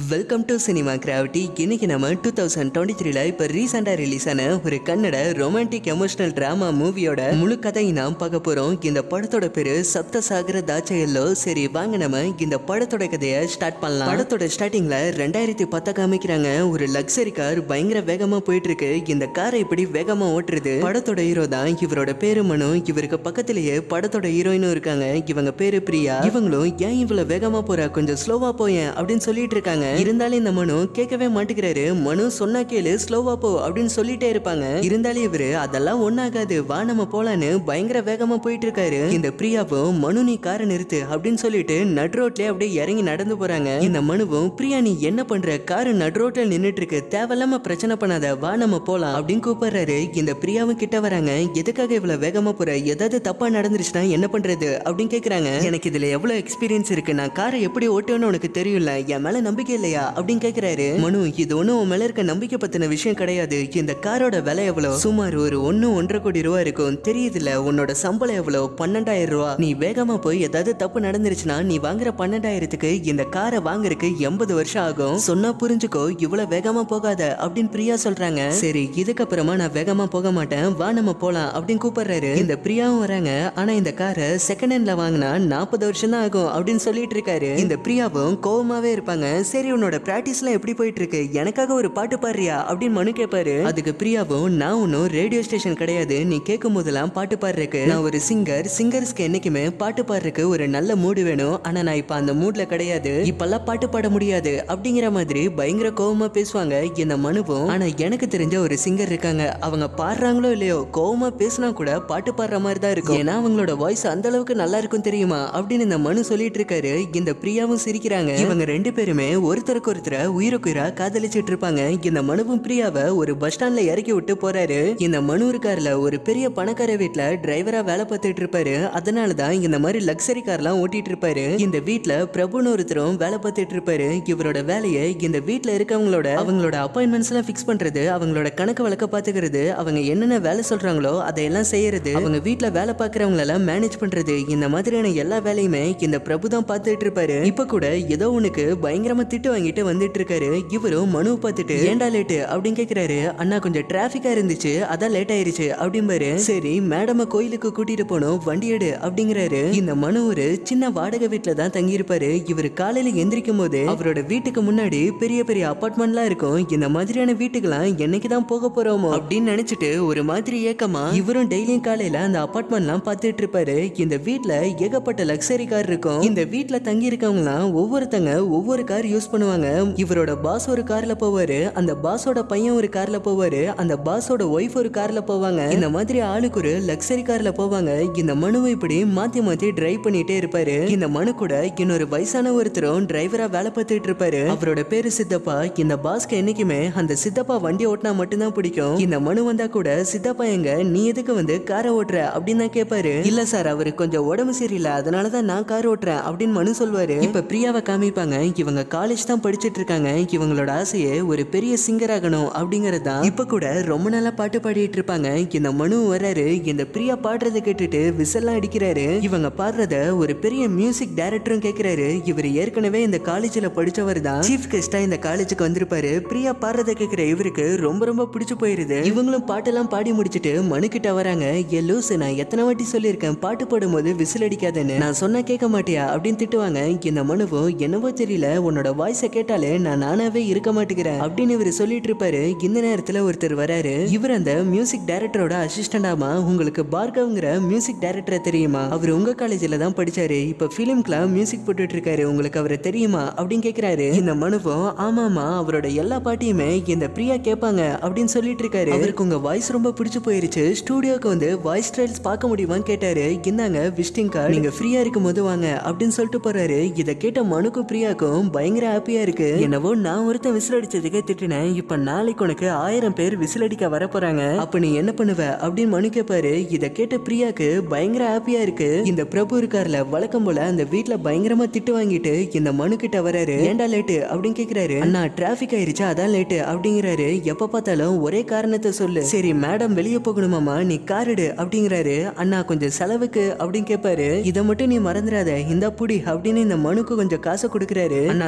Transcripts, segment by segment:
welcome to cinema gravity இன்னைக்கு நம்ம two thousand twenty த்ரீல இப்போ ரீசெண்டாக ரிலீஸ் ஆன ஒரு கன்னட ரொமான்டிக் எமோஷனல் டிராமா மூவியோட முழு கதையை நாம் பார்க்க போறோம் இந்த படத்தோட பேரு சப்த சாகர தாச்சையல்லோ சரி வாங்க நம்ம இந்த படத்தோட கதையை ஸ்டார்ட் பண்ணலாம் படத்தோட ஸ்டார்டிங்ல ரெண்டாயிரத்தி பத்த காமிக்கிறாங்க ஒரு லக்ஸரி கார் பயங்கர வேகமா போயிட்டு இருக்கு இந்த காரை இப்படி வேகமா ஓட்டுறது படத்தோட ஹீரோ தான் இவரோட பேரு மனு இவருக்கு பக்கத்திலேயே படத்தோட ஹீரோயினும் இருக்காங்க இவங்க பேரு பிரியா இவங்களும் ஏன் இவ்வளவு வேகமா போற கொஞ்சம் ஸ்லோவா போயேன் அப்படின்னு சொல்லிட்டு இருக்காங்க இருந்தாலும் இந்த மனு கேட்கவே மாட்டேங்கிறாரு மனு சொன்னா கேளு ஸ்லோவா போ அப்படின்னு சொல்லிட்டே இருப்பாங்க இருந்தாலும் இவரு அதெல்லாம் ஒண்ணாகாது வா நம்ம போலான்னு பயங்கர வேகமா போயிட்டு இருக்காரு இந்த பிரியாவும் மனு நீ காரை நிறுத்து அப்படின்னு சொல்லிட்டு நட் ரோட்லயே அப்படியே இறங்கி நடந்து போறாங்க இந்த மனுவும் பிரியா நீ என்ன பண்ற காரு நட் ரோட்ல நின்னுட்டு இருக்கு தேவையில்லாம பிரச்சனை பண்ணாத வா நம்ம போலாம் அப்படின்னு கூப்பிடுறாரு இந்த பிரியாவும் கிட்ட வராங்க எதுக்காக இவ்வளவு வேகமா போற ஏதாவது தப்பா நடந்துருச்சுன்னா என்ன பண்றது அப்படின்னு கேக்குறாங்க எனக்கு இதுல எவ்வளவு எக்ஸ்பீரியன்ஸ் இருக்கு நான் காரை எப்படி ஓட்டுவேன்னு உனக்கு தெரியும்ல என் மேல நம்பிக்கை இல்லையா அப்படின்னு கேக்குறாரு மனு இது ஒண்ணும் உன் மேல இருக்க நம்பிக்கை பத்தின விஷயம் கிடையாது இந்த காரோட விலை எவ்வளவு சுமார் ஒரு ஒன்னு ஒன்றரை கோடி ரூபா இருக்கும் தெரியுதுல உன்னோட சம்பளம் எவ்வளவு பன்னெண்டாயிரம் ரூபா நீ வேகமா போய் ஏதாவது தப்பு நடந்துருச்சுன்னா நீ வாங்குற பன்னெண்டாயிரத்துக்கு இந்த காரை வாங்குறதுக்கு எண்பது வருஷம் ஆகும் சொன்னா புரிஞ்சுக்கோ இவ்வளவு வேகமா போகாத அப்படின்னு பிரியா சொல்றாங்க சரி இதுக்கப்புறமா நான் வேகமா போக மாட்டேன் வா நம்ம போலாம் அப்படின்னு கூப்பிடுறாரு இந்த பிரியாவும் வராங்க ஆனா இந்த காரை செகண்ட் ஹேண்ட்ல வாங்கினா நாற்பது வருஷம் தான் ஆகும் அப்படின்னு சொல்லிட்டு இருக்காரு இந்த பிரியாவும் கோவமாவே இருப்பாங்க சரி உன்னோட பிராக்டிஸ்லாம் எப்படி போயிட்டு இருக்கு எனக்காக ஒரு பாட்டு பாடுறியா அப்படின்னு மனு கேட்பாரு அதுக்கு பிரியாவும் நான் ஒன்னும் ரேடியோ ஸ்டேஷன் கிடையாது நீ கேட்கும் போதெல்லாம் பாட்டு பாடுறதுக்கு நான் ஒரு சிங்கர் சிங்கர்ஸ்க்கு என்னைக்குமே பாட்டு பாடுறதுக்கு ஒரு நல்ல மூடு வேணும் ஆனா நான் இப்ப அந்த மூட்ல கிடையாது இப்பெல்லாம் பாட்டு பாட முடியாது அப்படிங்கிற மாதிரி பயங்கர கோவமா பேசுவாங்க இந்த மனுவும் ஆனா எனக்கு தெரிஞ்ச ஒரு சிங்கர் இருக்காங்க அவங்க பாடுறாங்களோ இல்லையோ கோவமா பேசினா கூட பாட்டு பாடுற மாதிரி தான் இருக்கும் ஏன்னா அவங்களோட வாய்ஸ் அந்த அளவுக்கு நல்லா இருக்கும் தெரியுமா அப்படின்னு இந்த மனு சொல்லிட்டு இருக்காரு இந்த பிரியாவும் சிரிக்கிறாங்க இவங்க ரெண்டு பேருமே ஒருத்தருக்கு ஒருத்தர உயிருக்குயிரா காதலிச்சிட்டு இருப்பாங்க இந்த மனுவும் பிரியாவை ஒரு பஸ் ஸ்டாண்ட்ல இறக்கி விட்டு போறாரு இந்த மனு இருக்காருல ஒரு பெரிய பணக்கார வீட்ல டிரைவரா வேலை பார்த்துட்டு இருப்பாரு அதனாலதான் இந்த மாதிரி லக்ஸரி கார்லாம் ஓட்டிட்டு இருப்பாரு இந்த வீட்ல பிரபுன்னு ஒருத்தரும் வேலை பார்த்துட்டு இருப்பாரு இவரோட வேலையை இந்த வீட்ல இருக்கவங்களோட அவங்களோட அப்பாயின்மெண்ட்ஸ் எல்லாம் ஃபிக்ஸ் பண்றது அவங்களோட கணக்கு வழக்க பாத்துக்கிறது அவங்க என்னென்ன வேலை சொல்றாங்களோ அதையெல்லாம் செய்யறது அவங்க வீட்ல வேலை பார்க்கறவங்கள எல்லாம் மேனேஜ் பண்றது இந்த மாதிரியான எல்லா வேலையுமே இந்த பிரபு தான் பார்த்துட்டு இருப்பாரு இப்ப கூட ஏதோ உனக்கு பயங்கரமா திட்டு வாங்கிட்டு வந்துட்டு இருக்காரு இவரும் மனு பார்த்துட்டு ஏன்டா லேட்டு அப்படின்னு கேக்குறாரு அண்ணா கொஞ்சம் டிராபிக்கா இருந்துச்சு அதான் லேட் ஆயிருச்சு அப்படிம்பாரு சரி மேடம கோயிலுக்கு கூட்டிட்டு போனோம் வண்டி எடு அப்படிங்கிறாரு இந்த மனு ஒரு சின்ன வாடகை வீட்டுல தான் தங்கி இருப்பாரு இவர் காலையில எந்திரிக்கும் போது அவரோட வீட்டுக்கு முன்னாடி பெரிய பெரிய அபார்ட்மெண்ட்லாம் இருக்கும் இந்த மாதிரியான வீட்டுக்கெல்லாம் என்னைக்கு தான் போக போறோமோ அப்படின்னு நினைச்சிட்டு ஒரு மாதிரி ஏக்கமா இவரும் டெய்லியும் காலையில அந்த அபார்ட்மெண்ட்லாம் பார்த்துட்டு இருப்பாரு இந்த வீட்ல ஏகப்பட்ட லக்ஸரி கார் இருக்கும் இந்த வீட்ல தங்கி இருக்கவங்கலாம் ஒவ்வொருத்தங்க ஒவ்வொரு கார் யூஸ் பண்ணுவாங்க இவரோட பாஸ் ஒரு கார்ல போவாரு அந்த பாஸோட பையன் ஒரு கார்ல போவாரு அந்த பாஸோட ஒய்ஃப் ஒரு கார்ல போவாங்க இந்த மாதிரி ஆளுக்கு ஒரு லக்ஸரி கார்ல போவாங்க இந்த மனுவை இப்படி மாத்தி மாத்தி டிரைவ் பண்ணிட்டே இருப்பாரு இந்த மனு கூட இன்னொரு வயசான ஒருத்தரும் டிரைவரா வேலை பார்த்துட்டு இருப்பாரு அவரோட பேரு சித்தப்பா இந்த பாஸ்க்கு என்னைக்குமே அந்த சித்தப்பா வண்டி ஓட்டினா மட்டும்தான் பிடிக்கும் இந்த மனு வந்தா கூட சித்தப்பா எங்க நீ எதுக்கு வந்து காரை ஓட்டுற அப்படின்னு தான் கேட்பாரு இல்ல சார் அவரு கொஞ்சம் உடம்பு சரியில்லை அதனாலதான் நான் கார் ஓட்டுறேன் அப்படின்னு மனு சொல்வாரு இப்ப பிரியாவை காமிப்பாங்க இவங்க காலேஜ் தான் படிச்சிட்டு இருக்காங்க இவங்களோட ஆசையே ஒரு பெரிய சிங்கர் ஆகணும் அப்படிங்கறது தான் இப்ப கூட ரொம்ப நாளா பாட்டு பாடிட்டு இருப்பாங்க இந்த மனு வர்றாரு இந்த பிரியா பாடுறதை கேட்டுட்டு விசில்லாம் அடிக்கிறாரு இவங்க பாடுறத ஒரு பெரிய மியூசிக் டைரக்டரும் கேக்குறாரு இவர் ஏற்கனவே இந்த காலேஜ்ல படிச்சவர் தான் சீஃப் கெஸ்டா இந்த காலேஜுக்கு வந்திருப்பாரு பிரியா பாடுறத கேக்குற இவருக்கு ரொம்ப ரொம்ப பிடிச்சு போயிருது இவங்களும் பாட்டெல்லாம் பாடி முடிச்சிட்டு மனு கிட்ட வராங்க ஏ லூசு நான் எத்தனை வாட்டி சொல்லியிருக்கேன் பாட்டு பாடும்போது விசில் அடிக்காதேன்னு நான் சொன்னா கேட்க மாட்டியா அப்படின்னு திட்டுவாங்க இந்த மனுவும் என்னவோ தெரியல உன்னோட வாய்ஸை கேட்டாலே நான் நானாவே இருக்க மாட்டேங்கிறேன் அப்படின்னு இவர் சொல்லிட்டு இருப்பாரு இந்த நேரத்துல ஒருத்தர் வராரு இவர் அந்த மியூசிக் டைரக்டரோட அசிஸ்டன்ட் ஆமா உங்களுக்கு பார்கவ்ங்கிற மியூசிக் டைரக்டரை தெரியுமா அவர் உங்க காலேஜ்ல தான் படிச்சாரு இப்ப பிலிம்க்குலாம் மியூசிக் போட்டுட்டு இருக்காரு உங்களுக்கு அவரை தெரியுமா அப்படின்னு கேக்குறாரு இந்த மனுவும் ஆமாமா அவரோட எல்லா பாட்டையுமே இந்த பிரியா கேட்பாங்க அப்படின்னு சொல்லிட்டு இருக்காரு அவருக்கு உங்க வாய்ஸ் ரொம்ப பிடிச்சு போயிருச்சு ஸ்டூடியோக்கு வந்து வாய்ஸ் ட்ரையல்ஸ் பார்க்க முடியுமான்னு கேட்டாரு இந்தாங்க விசிட்டிங் கார்டு நீங்க ஃப்ரீயா இருக்கும் போது வாங்க அப்படின்னு சொல்லிட்டு போறாரு இதை கேட்ட மனுக்கும் பிரியாக்கும் பயங்கர ஹாப்பியா இருக்கு என்னவோ நான் ஒருத்தன் விசில் அடிச்சதுக்கே திட்டினேன் இப்ப நாளைக்கு உனக்கு ஆயிரம் பேர் விசில் அடிக்க வர போறாங்க அப்ப நீ என்ன பண்ணுவ அப்படின்னு மனு கேட்பாரு இதை கேட்ட பிரியாக்கு பயங்கர ஹாப்பியா இருக்கு இந்த பிரபு இருக்கார்ல வழக்கம் போல அந்த வீட்ல பயங்கரமா திட்டு வாங்கிட்டு இந்த மனு கிட்ட வராரு ஏன்டா லேட்டு அப்படின்னு கேக்குறாரு அண்ணா டிராபிக் ஆயிருச்சு அதான் லேட்டு அப்படிங்கிறாரு எப்ப பார்த்தாலும் ஒரே காரணத்தை சொல்லு சரி மேடம் வெளியே போகணுமாமா நீ கார் எடு அப்படிங்கிறாரு அண்ணா கொஞ்சம் செலவுக்கு அப்படின்னு கேட்பாரு இதை மட்டும் நீ மறந்துடாத இந்த புடி அப்படின்னு இந்த மனுக்கு கொஞ்சம் காசை கொடுக்குறாரு அண்ணா சம்பளம்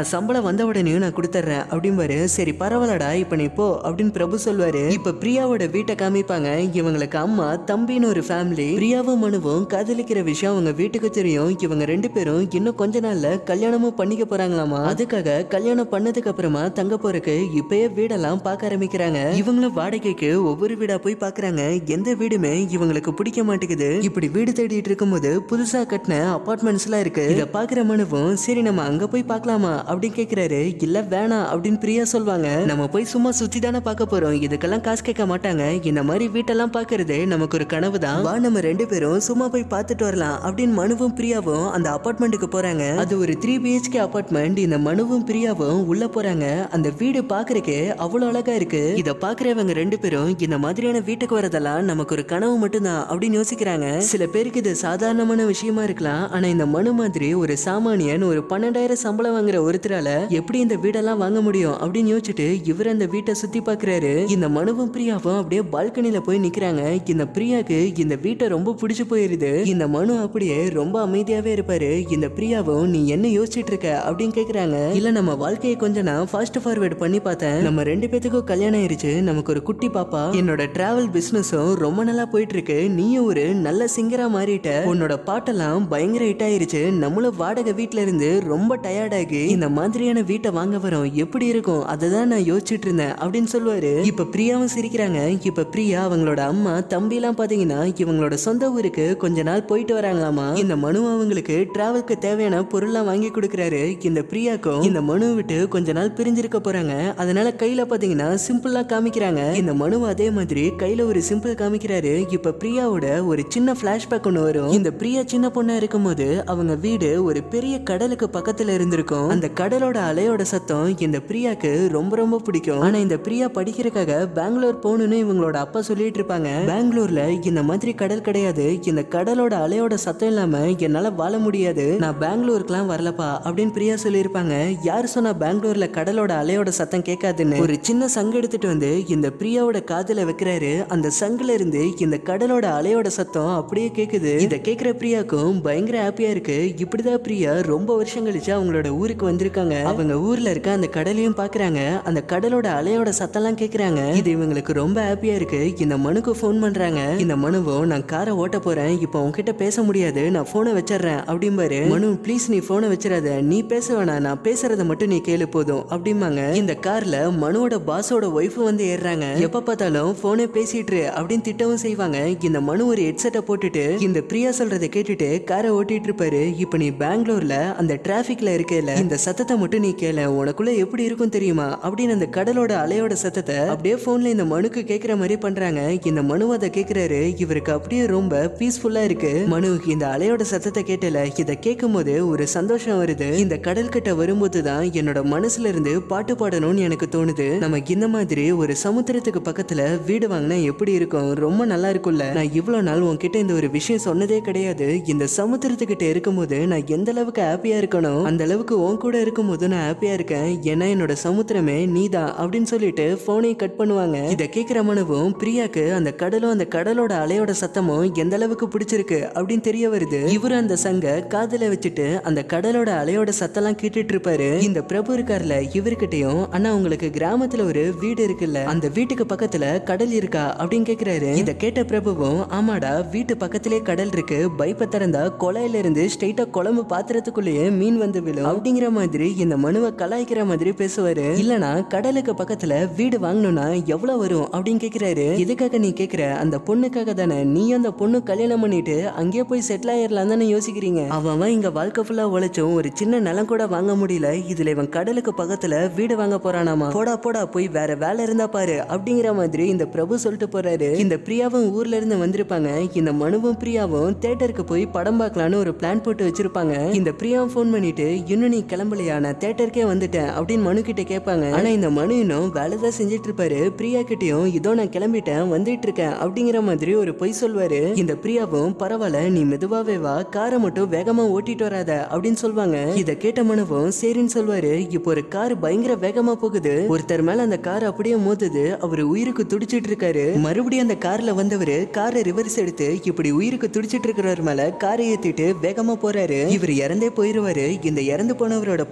வந்த உடனே நான் கொடுத்துட்றேன் அப்படிம்பாரு சரி பரவாயில்லடா இப்ப நீ போ அப்படின்னு பிரபு சொல்வாரு இப்ப பிரியாவோட வீட்டை காமிப்பாங்க இவங்களுக்கு அம்மா தம்பின்னு ஒரு ஃபேமிலி பிரியாவும் மனுவும் காதலிக்கிற விஷயம் அவங்க வீட்டுக்கு தெரியும் இவங்க ரெண்டு பேரும் இன்னும் கொஞ்ச நாள்ல கல்யாணமும் பண்ணிக்க போறாங்களாமா அதுக்காக கல்யாணம் பண்ணதுக்கு அப்புறமா தங்க போறதுக்கு இப்பயே வீடெல்லாம் பார்க்க ஆரம்பிக்கிறாங்க இவங்களும் வாடகைக்கு ஒவ்வொரு வீடா போய் பாக்குறாங்க எந்த வீடுமே இவங்களுக்கு பிடிக்க மாட்டேங்குது இப்படி வீடு தேடிட்டு இருக்கும்போது புதுசா கட்டின அபார்ட்மெண்ட்ஸ் எல்லாம் இருக்கு இத பாக்குற மனுவும் சரி நம்ம அங்க போய் பார்க்கலாமா அப்படின்னு கேக்குறாரு இல்ல வேணாம் அப்படின்னு பிரியா சொல்வாங்க நம்ம போய் சும்மா சுத்தி தானே பார்க்க போறோம் இதுக்கெல்லாம் காசு கேட்க மாட்டாங்க இந்த மாதிரி வீட்டெல்லாம் பாக்குறது நமக்கு ஒரு கனவு தான் வா நம்ம ரெண்டு பேரும் சும்மா போய் பார்த்துட்டு வரலாம் அப்படின்னு மனுவும் பிரியாவும் அந்த அபார்ட்மெண்ட்டுக்கு போறாங்க அது ஒரு த்ரீ பிஹெச்கே அபார்ட்மெண்ட் இந்த மனுவும் பிரியாவும் உள்ள போறாங்க அந்த வீடு பாக்குறதுக்கே அவ்வளவு அழகா இருக்கு இத பாக்குறவங்க ரெண்டு பேரும் இந்த மாதிரியான வீட்டுக்கு வரதெல்லாம் நமக்கு ஒரு கனவு மட்டும்தான் அப்படின்னு யோசிக்கிறாங்க சில பேருக்கு இது சாதாரணமான விஷயமா இருக்கலாம் ஆனா இந்த மனு மாதிரி ஒரு சாமானியன் ஒரு பன்னெண்டாயிரம் சம்பளம் வாங்குற ஒருத்தரால எப்படி இந்த வீடெல்லாம் வாங்க முடியும் அப்படின்னு யோசிச்சுட்டு இவர் அந்த வீட்டை சுத்தி பாக்குறாரு இந்த மனுவும் பிரியாவும் அப்படியே பால்கனில போய் நிக்கிறாங்க இந்த பிரியாக்கு இந்த வீட்டை ரொம்ப பிடிச்சு போயிருது இந்த மனு அப்படியே ரொம்ப அமைதியாவே இருப்பாரு இந்த பிரியாவும் நீ என்ன யோசிச்சுட்டு இருக்க அப்படின்னு கேக்குறாங்க இல்ல நம்ம வாழ்க்கையை கொஞ்சம் நான் ஃபாஸ்ட் ஃபார்வர்ட் பண்ணி பார்த்தேன் நம்ம ரெண்டு பேத்துக்கும் கல்யாணம் ஆயிருச்சு நமக்கு ஒரு குட்டி பாப்பா என்னோட டிராவல் பிசினஸும் ரொம்ப நல்லா போயிட்டு இருக்கு நீயும் ஒரு நல்ல சிங்கரா மாறிட்ட உன்னோட பாட்டெல்லாம் பயங்கர ஹிட் ஆயிருச்சு நம்மளும் வாடகை வீட்ல இருந்து ரொம்ப டயர்டாகி இந்த மாதிரியான வீட்டை வாங்க வரோம் எப்படி இருக்கும் அதை தான் நான் யோசிச்சுட்டு இருந்தேன் அப்படின்னு சொல்லுவாரு இப்ப பிரியாவும் சிரிக்கிறாங்க இப்ப பிரியா அவங்களோட அம்மா தம்பி எல்லாம் பாத்தீங்கன்னா இவங்களோட சொந்த ஊருக்கு கொஞ்ச நாள் போயிட்டு வராங்களாமா இந்த மனு அவங்களுக்கு டிராவலுக்கு தேவையான பொருள்லாம் வாங்கி கொடுக்குறாரு இந்த பிரியாக்கும் இந்த மனு விட்டு கொஞ்ச நாள் பிரிஞ்சிருக்க போறாங்க அதனால கையில பாத்தீங்கன்னா சிம்பிளா காமிக்கிறாங்க இந்த மனு அதே மாதிரி கையில ஒரு சிம்பிள் காமிக்கிறாரு இப்ப பிரியாவோட ஒரு சின்ன பிளாஷ்பேக் ஒன்று வரும் இந்த பிரியா சின்ன பொண்ணா இருக்கும்போது அவங்க வீடு ஒரு பெரிய கடலுக்கு பக்கத்துல இருந்திருக்கும் அந்த கடலோட அலையோட சத்தம் இந்த பிரியாக்கு ரொம்ப ரொம்ப பிடிக்கும் ஆனா இந்த பிரியா படிக்கிறதுக்காக பெங்களூர் போகணும்னு இவங்களோட அப்பா சொல்லிட்டு இருப்பாங்க பெங்களூர்ல இந்த மாதிரி கடல் கிடையாது இந்த கடலோட அலையோட சத்தம் இல்லாம என்னால வாழ முடியாது நான் பெங்களூருக்குலாம் வரலப்பா அப்படின்னு பிரியா சொல்லியிருப்பாங்க யார் சொன்னா பெங்களூர்ல கடலோட அலையோட சத்தம் கேட்காதுன்னு ஒரு சின்ன சங்கு எடுத்துட்டு வந்து இந்த பிரியாவோட காதுல வைக்கிறாரு அந்த சங்குல இருந்து இந்த கடலோட அலையோட சத்தம் அப்படியே கேக்குது இத கேக்குற பிரியாக்கும் பயங்கர ஹாப்பியா இருக்கு இப்படிதான் பிரியா ரொம்ப வருஷம் கழிச்சு அவங்களோட ஊருக்கு வந்திருக்காங்க அவங்க ஊர்ல இருக்க அந்த கடலையும் பாக்குறாங்க அந்த கடலோட அலையோட சத்தம்லாம் கேக்குறாங்க இது இவங்களுக்கு ரொம்ப ஹாப்பியா இருக்கு இந்த மனுக்கு ஃபோன் பண்றாங்க இந்த மனுவும் நான் காரை ஓட்ட போறேன் இப்போ உன்கிட்ட பேச முடியாது நான் போனை வச்சிடுறேன் அப்படிம்பாரு மனு ப்ளீஸ் நீ போனை வச்சிடாத நீ பேச வேணாம் நான் பேசுறத மட்டும் நீ கேளு போதும் அப்படிம்பாங்க இந்த கார்ல மனுவோட பாஸோட ஒய்ஃப் வந்து ஏறுறாங்க எப்ப பார்த்தாலும் போனே பேசிட்டு இரு அப்படின்னு திட்டவும் செய்வாங்க இந்த மனு ஒரு ஹெட்செட்டை போட்டுட்டு இந்த பிரியா சொல்றதை கேட்டுட்டு காரை ஓட்டிட்டு இருப்பாரு இப்போ நீ பெங்களூர்ல அந்த டிராபிக்ல இருக்கல இந்த சத்தத்தை மட்டும் நீ கேள உனக்குள்ள எப்படி இருக்கும் தெரியுமா அப்படின்னு அந்த கடலோட அலையோட சத்தத்தை அப்படியே போன்ல இந்த மனுக்கு கேக்குற மாதிரி பண்றாங்க இந்த மனு அதை கேக்குறாரு இவருக்கு அப்படியே ரொம்ப பீஸ்ஃபுல்லா இருக்கு மனு இந்த அலையோட சத்தத்தை கேட்டல இதை கேட்கும் போது ஒரு சந்தோஷம் வருது இந்த கடல் கிட்ட வரும்போது தான் என்னோட மனசுல இருந்து பாட்டு பாடணும்னு எனக்கு தோணுது நமக்கு இந்த மாதிரி ஒரு சமுத்திரத்துக்கு பக்கத்துல வீடு வாங்கினா எப்படி இருக்கும் ரொம்ப நல்லா இருக்கும்ல நான் இவ்வளவு நாள் உன்கிட்ட இந்த ஒரு விஷயம் சொன்னதே கிடையாது இந்த சமுத்திரத்துக்கிட்ட இருக்கும்போது நான் எந்த அளவுக்கு ஹாப்பியா இருக்கணும் அந்த அளவுக்கு உன் கூட இருக்கும்போது நான் ஹாப்பியா இருக்கேன் ஏன்னா என்னோட சமுத்திரமே நீதான் அப்படின்னு சொல்லிட்டு போனை கட் பண்ணுவாங்க இதை கேட்கிற மனுவும் பிரியாக்கு அந்த கடலும் அந்த கடலோட அலையோட சத்தமும் எந்த அளவுக்கு பிடிச்சிருக்கு அப்படின்னு தெரிய வருது இவரு அந்த சங்க காதுல வச்சுட்டு அந்த கடலோட அலையோட சத்தம்லாம் கேட்டுட்டு இருப்பாரு இந்த பிரபு இருக்கார்ல இவர்கிட்டயும் அண்ணா உங்களுக்கு கிராமத்துல ஒரு வீடு இருக்குல்ல அந்த வீட்டுக்கு பக்கத்துல கடல் இருக்கா அப்படின்னு கேக்குறாரு இத கேட்ட பிரபுவும் ஆமாடா வீட்டு பக்கத்திலே கடல் இருக்கு பைப்பை திறந்தா கொலையில இருந்து ஸ்ட்ரைட்டா குழம்பு பாத்திரத்துக்குள்ளேயே மீன் வந்து விழும் அப்படிங்கிற மாதிரி இந்த மனுவை கலாய்க்கிற மாதிரி பேசுவாரு இல்லனா கடலுக்கு பக்கத்துல வீடு வாங்கணும்னா எவ்வளவு வரும் அப்படின்னு கேக்குறாரு எதுக்காக நீ கேக்குற அந்த பொண்ணுக்காக தானே நீ அந்த பொண்ணு கல்யாணம் பண்ணிட்டு அங்கேயே போய் செட்டில் ஆயிரலாம் தானே யோசிக்கிறீங்க அவன் அவன் இங்க வாழ்க்கை ஃபுல்லா உழைச்சும் ஒரு சின்ன நிலம் கூட வாங்க முடியல இதுல இவன் கடலுக்கு பக்கத்துல வீடு வாங்க போறானாமா போடா போடா போய் வேற வேலை இருந்தா பாரு அப்படிங்கிற மாதிரி இந்த பிரபு சொல்லிட்டு போறாரு இந்த பிரியாவும் ஊர்ல இருந்து வந்திருப்பாங்க இந்த மனுவும் பிரியாவும் தேட்டருக்கு போய் படம் பார்க்கலான்னு ஒரு பிளான் போட்டு வச்சிருப்பாங்க இந்த பிரியாவும் ஃபோன் பண்ணிட்டு இன்னும் நீ கிளம்பலையா நான் தேட்டருக்கே வந்துட்டேன் அப்படின்னு மனு கிட்ட கேட்பாங்க ஆனா இந்த மனு இன்னும் வேலை தான் செஞ்சுட்டு இருப்பாரு பிரியா கிட்டயும் இதோ நான் கிளம்பிட்டேன் வந்துட்டு இருக்கேன் அப்படிங்கிற மாதிரி ஒரு பொய் சொல்வாரு இந்த பிரியாவும் பரவாயில்ல நீ மெதுவாவே வா காரை மட்டும் வேகமா ஓட்டிட்டு வராத அப்படின்னு சொல்லுவாங்க இத கேட்ட மனுவும் சரின்னு சொல்வாரு இப்போ ஒரு கார் பயங்கர வேகமா போகுது ஒருத்தர் மேல அந்த கார் அப்படியே மோதுது அவர் உயிருக்கு துடிச்சிட்டு இருக்காரு மறுபடியும் அந்த கார்ல வந்தவரு காரை ரிவர்ஸ் எடுத்து இப்படி உயிருக்கு துடிச்சிட்டு இருக்கிறவர் மேல காரை ஏத்திட்டு வேகமா போறாரு இவர் இறந்தே போயிருவாரு இந்த இறந்து போனவரோட பொண்ணும்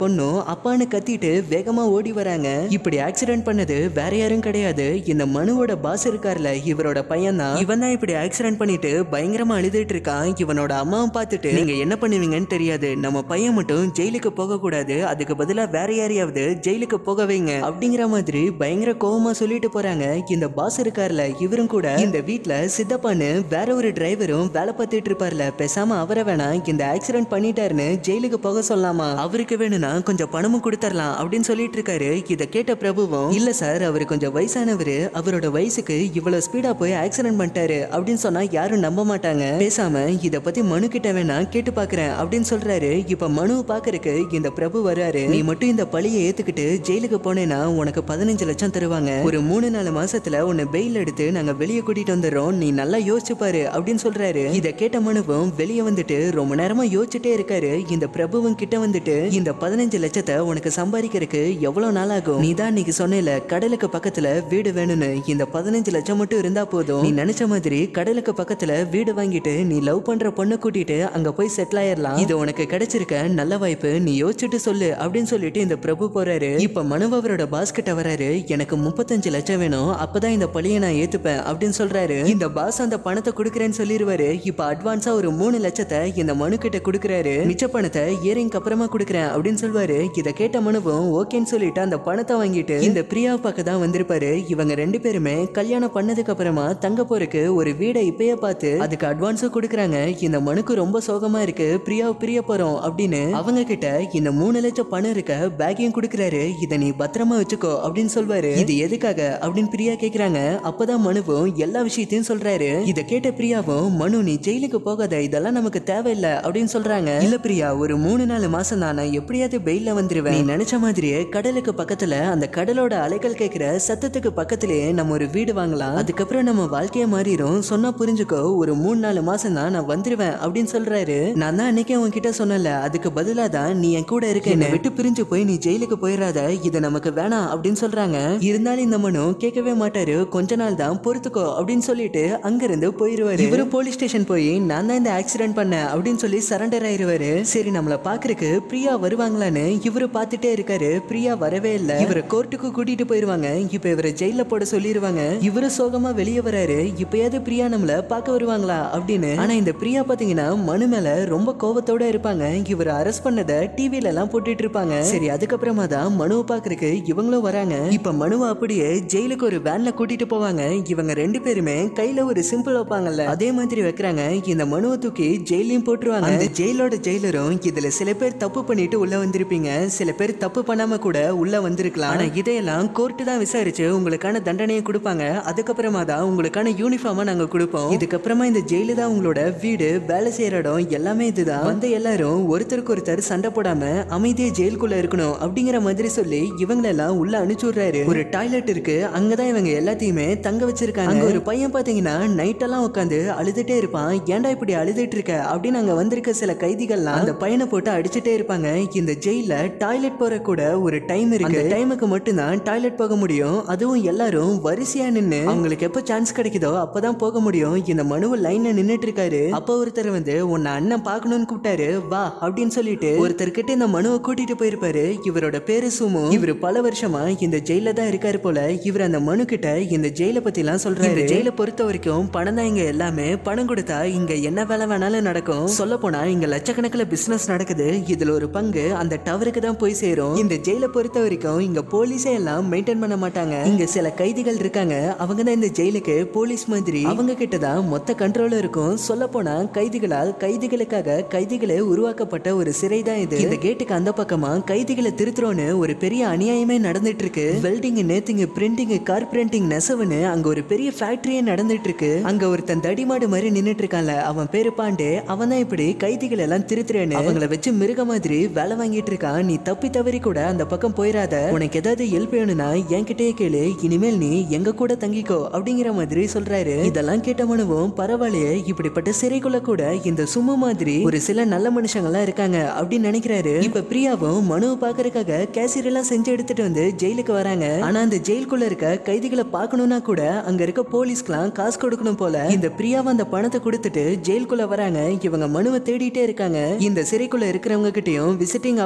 அப்பான்னு கத்திட்டு வேகமா ஓடி வராங்க இப்படி ஆக்சிடென்ட் பண்ணது வேற யாரும் கிடையாது இந்த மனுவோட பாஸ் இருக்கார்ல இவரோட பையன் தான் இவன் தான் இப்படி ஆக்சிடென்ட் பண்ணிட்டு பயங்கரமா அழுதுட்டு இருக்கான் இவனோட அம்மாவும் பார்த்துட்டு நீங்க என்ன பண்ணுவீங்கன்னு தெரியாது நம்ம பையன் மட்டும் ஜெயிலுக்கு போக கூடாது அதுக்கு பதிலா வேற யாரையாவது ஜெயிலுக்கு போக வைங்க அப்படிங்கிற மாதிரி பயங்கர கோவமா சொல்லிட்டு போறாங்க இந்த பாஸ் இருக்கார்ல இவரும் கூட இந்த வீட்ல சித்தப்பான்னு வேற ஒரு டிரைவரும் வேலை பார்த்துட்டு இருப்பார்ல பேசாம அவரை வேணா இந்த ஆக்சிடென்ட் பண்ணிட்டாருன்னு ஜெயிலுக்கு போக சொல்லலாமா அவருக்கு வேணும்னா கொஞ்சம் பணமும் கொடுத்துடலாம் அப்படின்னு சொல்லிட்டு இருக்காரு இதை கேட்ட பிரபுவும் இல்ல சார் அவர் கொஞ்சம் வயசானவர் அவரோட வயசுக்கு இவ்வளவு ஸ்பீடா போய் ஆக்சிடென்ட் பண்ணிட்டாரு அப்படின்னு சொன்னா யாரும் நம்ப மாட்டாங்க பேசாம இத பத்தி மனு கிட்ட வேணா கேட்டு பாக்குறேன் அப்படின்னு சொல்றாரு இப்ப மனு பாக்குறதுக்கு இந்த பிரபு வராரு நீ மட்டும் இந்த பழியை ஏத்துக்கிட்டு ஜெயிலுக்கு போனேன்னா உனக்கு பதினஞ்சு லட்சம் தருவாங்க ஒரு மூணு நாலு மாசத்துல உன்னை பெயில் எடுத்து நாங்க வெளியே கூட்டிட்டு வந்துடுறோம் நீ நல்லா யோசிச்சு பாரு அப்படின்னு சொல்றாரு இத கேட்ட மனுவும் வெளியே வந்துட்டு ரொம்ப நேரமா யோசிச்சுட்டே இருக்காரு இந்த பிரபுவும் கிட்ட வந்துட்டு இந்த பதினஞ்சு லட்சத்தை உனக்கு சம்பாதிக்கிறதுக்கு எவ்வளவு நாள் ஆகும் நீ தான் இன்னைக்கு சொன்னேல கடலுக்கு பக்கத்துல வீடு வேணும்னு இந்த பதினஞ்சு லட்சம் மட்டும் இருந்தா போதும் நீ நினைச்ச மாதிரி கடலுக்கு பக்கத்துல வீடு வாங்கிட்டு நீ லவ் பண்ற பொண்ணை கூட்டிட்டு அங்க போய் செட்டில் ஆயிரலாம் இது உனக்கு கிடைச்சிருக்க நல்ல வாய்ப்பு நீ யோசிச்சுட்டு சொல்லு அப்படின்னு சொல்லிட்டு இந்த பிரபு போறாரு இப்ப மனு அவரோட பாஸ் கிட்ட வராரு எனக்கு முப்பத்தஞ்சு லட்சம் வேணும் அப்பதான் இந்த பழியை நான் ஏத்துப்பேன் அப்படின்னு சொல்றாரு இந்த பாஸ் அந்த பணத்தை கொடுக்குறேன்னு சொல்லிடுவாரு இப்ப அட்வான்ஸா ஒரு மூணு லட்சத்தை இந்த மனு கிட்ட கொடுக்குறாரு மிச்ச பணத்தை இயரிங்க்கு அப்புறமா கொடுக்குறேன் அப்படின்னு சொல்வாரு இதை கேட்ட மனுவும் ஓகேன்னு சொல்லிட்டு அந்த பணத்தை வாங்கிட்டு இந்த பிரியா பார்க்க தான் வந்திருப்பாரு இவங்க ரெண்டு பேருமே கல்யாணம் பண்ணதுக்கு அப்புறமா தங்க போறதுக்கு ஒரு வீடை இப்பயே பார்த்து அதுக்கு அட்வான்ஸும் கொடுக்குறாங்க இந்த மனுக்கு ரொம்ப சோகமா இருக்கு பிரியாவை பிரிய போறோம் அப்படின்னு அவங்க கிட்ட இந்த மூணு லட்சம் பணம் இருக்க பேக்கையும் கொடுக்குறாரு இதை நீ பத்திரமா வச்சுக்கோ அப்படின்னு சொல்வாரு இது எதுக்காக அப்படின்னு பிரியா கேக்குறாங்க அப்பதான் மனுவும் எல்லா விஷயத்தையும் சொல்றாரு இதை கேட்ட பிரியாவும் மனு நீ ஜெயிலுக்கு போகாத இதெல்லாம் நமக்கு தேவையில்லை அப்படின்னு சொல்றாங்க இல்ல பிரியா ஒரு மூணு நாலு மாசம் தான் நான் எப்படியாவது பெயில வந்துருவேன் நீ நினைச்ச மாதிரியே கடலுக்கு பக்கத்துல அந்த கடலோட அலைகள் கேட்கிற சத்தத்துக்கு பக்கத்திலேயே நம்ம ஒரு வீடு வாங்கலாம் அதுக்கப்புறம் நம்ம வாழ்க்கைய மாறிடும் சொன்னா புரிஞ்சுக்கோ ஒரு மூணு நாலு மாசம் தான் நான் வந்துருவேன் அப்படின்னு சொல்றாரு நான் தான் அன்னைக்கே உன்கிட்ட சொன்னல அதுக்கு பதிலா தான் நீ என் கூட இருக்க என்னை விட்டு பிரிஞ்சு போய் நீ ஜெயிலுக்கு போயிடாத இது நமக்கு வேணாம் அப்படின்னு சொல்றாங்க இருந்தாலும் இந்த மனு கேட்கவே மாட்டாரு கொஞ்ச நாள் தான் பொறுத்துக்கோ அப்படின்னு சொல்லிட்டு அங்கிருந்து போயிருவாரு இவரு போலீஸ் ஸ்டேஷன் போய் நான் தான் இந்த ஆக்சிடென்ட் பண்ணேன் அப்படின்னு சொல்லி சரண்டர் ஆயிருவாரு சரி நம்மள பாக்குறதுக்கு பிரியா வருவாங்களான்னு இவரு பார்த்துட்டே இருக்காரு பிரியா வரவே இல்ல இவரை கோர்ட்டுக்கு கூட்டிட்டு போயிருவாங்க இப்ப இவரை ஜெயில போட சொல்லிருவாங்க இவரு சோகமா வெளியே வராரு இப்பயாவது பிரியா நம்மள பார்க்க வருவாங்களா அப்படின்னு ஆனா இந்த பிரியா பாத்தீங்கன்னா மனு மேல ரொம்ப கோவத்தோட இருப்பாங்க இவரை அரெஸ்ட் பண்ணத டிவில எல்லாம் போட்டுட்டு இருப்பாங்க சரி அதுக்கப்புறமா தான் மனுவை பாக்குறதுக்கு இவங்களும் வராங்க இப்ப மனுவை அப்படியே ஜெயிலுக்கு ஒரு வேன்ல கூட்டிட்டு போவாங்க இவங்க ரெண்டு பேருமே கையில ஒரு சிம்பிள் வைப்பாங்கல்ல அதே மாதிரி வைக்கிறாங்க இந்த மனுவை தூக்கி ஜெயிலையும் போட்டுருவாங்க அந்த ஜெயிலோட ஜெயிலரும் இதுல சில பேர் தப்பு பண்ணிட்டு உள்ள வந்திருப்பீங்க சில பேர் தப்பு பண்ணாம கூட உள்ள வந்திருக்கலாம் ஆனா இதையெல்லாம் கோர்ட்டு தான் விசாரிச்சு உங்களுக்கான தண்டனையை கொடுப்பாங்க அதுக்கப்புறமா தான் உங்களுக்கான யூனிஃபார்மா நாங்க கொடுப்போம் இதுக்கப்புறமா இந்த ஜெயிலு தான் உங்களோட வீடு வேலை செய்யற இடம் எல்லாமே இதுதான் வந்த எல்லாரும் ஒருத்தருக்கு ஒருத்தர் சண்டை போடாம அமைதியா ஜெயிலுக்குள்ள இருக்கணும் அப்படிங்கிற மாதிரி சொல்லி இவங்களெல்லாம் உள்ள அனுப்பிச்சுடுறாரு ஒரு டாய்லெட் இருக்கு அங்கதான் இவங்க எல்லாத்தையுமே தங்க வச்சிருக்காங்க அங்க ஒரு பையன் பாத்தீங்கன்னா நைட் எல்லாம் உட்காந்து அழுதுட்டே இருப்பான் ஏன்டா இப்படி அழுதுட்டு இருக்க அப்படின்னு அங்க வந்திருக்க சில கைதிகள்லாம் அந்த பையனை போட்டு அடிச்சுட்டே இருப்பாங்க இந்த ஜெயில டாய்லெட் போற கூட ஒரு டைம் இருக்கு அந்த டைமுக்கு மட்டும்தான் டாய்லெட் போக முடியும் அதுவும் எல்லாரும் வரிசையா நின்னு அவங்களுக்கு எப்ப சான்ஸ் கிடைக்குதோ அப்பதான் போக முடியும் இந்த மனுவ லைன்ல நின்னுட்டு இருக்காரு அப்ப ஒருத்தர் வந்து உன்னை அண்ணன் பார்க்கணும்னு கூப்பிட்டாரு வா அப்படின்னு சொல்லிட்டு ஒருத்தர் கிட்ட இந்த மனுவை கூட்டிட்டு போயிருப்பாரு இவரோட பேரு சுமு இவர் பல வருஷமா இந்த ஜெயில தான் இருக்காரு போல இவர் அந்த மனு கிட்ட இந்த ஜெயில பத்தி எல்லாம் சொல்றாரு இந்த ஜெயில பொறுத்த வரைக்கும் பணம் தான் இங்க எல்லாமே பணம் கொடுத்தா இங்க என்ன வேலை வேணாலும் நடக்கும் சொல்ல போனா இங்க லட்சக்கணக்கில் பிசினஸ் நடக்குது இதுல ஒரு பங்கு அந்த டவருக்கு தான் போய் சேரும் இந்த ஜெயில பொறுத்த வரைக்கும் இங்க போலீஸே எல்லாம் மெயின்டைன் பண்ண மாட்டாங்க இங்க சில கைதிகள் இருக்காங்க அவங்க தான் இந்த ஜெயிலுக்கு போலீஸ் மாதிரி அவங்க கிட்ட தான் மொத்த கண்ட்ரோல் இருக்கும் சொல்ல போனா கைதிகளால் கைதிகளுக்காக கைதிகளே உருவாக்கப்பட்ட ஒரு சிறை தான் இது இந்த கேட்டுக்கு அந்த பக்கமா கைதிகளை திருத்துறோன்னு ஒரு பெரிய அநியாயமே நடந்துட்டு இருக்கு welding knitting printing car printing நெசவுன்னு அங்க ஒரு பெரிய ஃபேக்டரியே நடந்துட்டு இருக்கு அங்க ஒருத்தன் தடிமாடு மாதிரி நின்னுட்டு இருக்கான்ல அவன் பேரு பாண்டே அவன் தான் இப்படி கைதிகள் எல்லாம் திருத்துறேன்னு அவங்கள வச்சு மிருக மாதிரி வேலை வாங்கிட்டு இருக்கான் நீ தப்பி தவறி கூட அந்த பக்கம் போயிடாத உனக்கு ஏதாவது ஹெல்ப் வேணும்னா என்கிட்டயே கேளு இனிமேல் நீ எங்க கூட தங்கிக்கோ அப்படிங்கிற மாதிரி சொல்றாரு இதெல்லாம் கேட்ட மனுவும் பரவாயில்லையே இப்படிப்பட்ட சிறைக்குள்ள கூட இந்த சும்மா மாதிரி ஒரு சில நல்ல மனுஷங்க எல்லாம் இருக்காங்க அப்படின்னு நினைக்கிறாரு இப்ப பிரியாவும் மனுவை பாக்குறதுக்காக கேசியர் எல்லாம் செஞ்சு எடுத்துட்டு வந்து ஜெயிலுக்கு வராங்க ஆனா அந்த ஜெயிலுக்குள்ள இருக்க கைதிகளை பார்க்கணும்னா கூட அங்க இருக்க போலீஸ்க்குலாம் காசு கொடுக்கணும் போல இந்த பிரியாவை அந்த பணத்தை கொடுத்துட்டு ஜெயிலுக்குள்ள வராங்க இவங்க மனுவை தேடிட்டே இருக்காங்க இந்த சிறைக்குள்ள இருக்கிறவங்க கிட்டயும் விசிட்டிங் அவர் வந்துருச்சு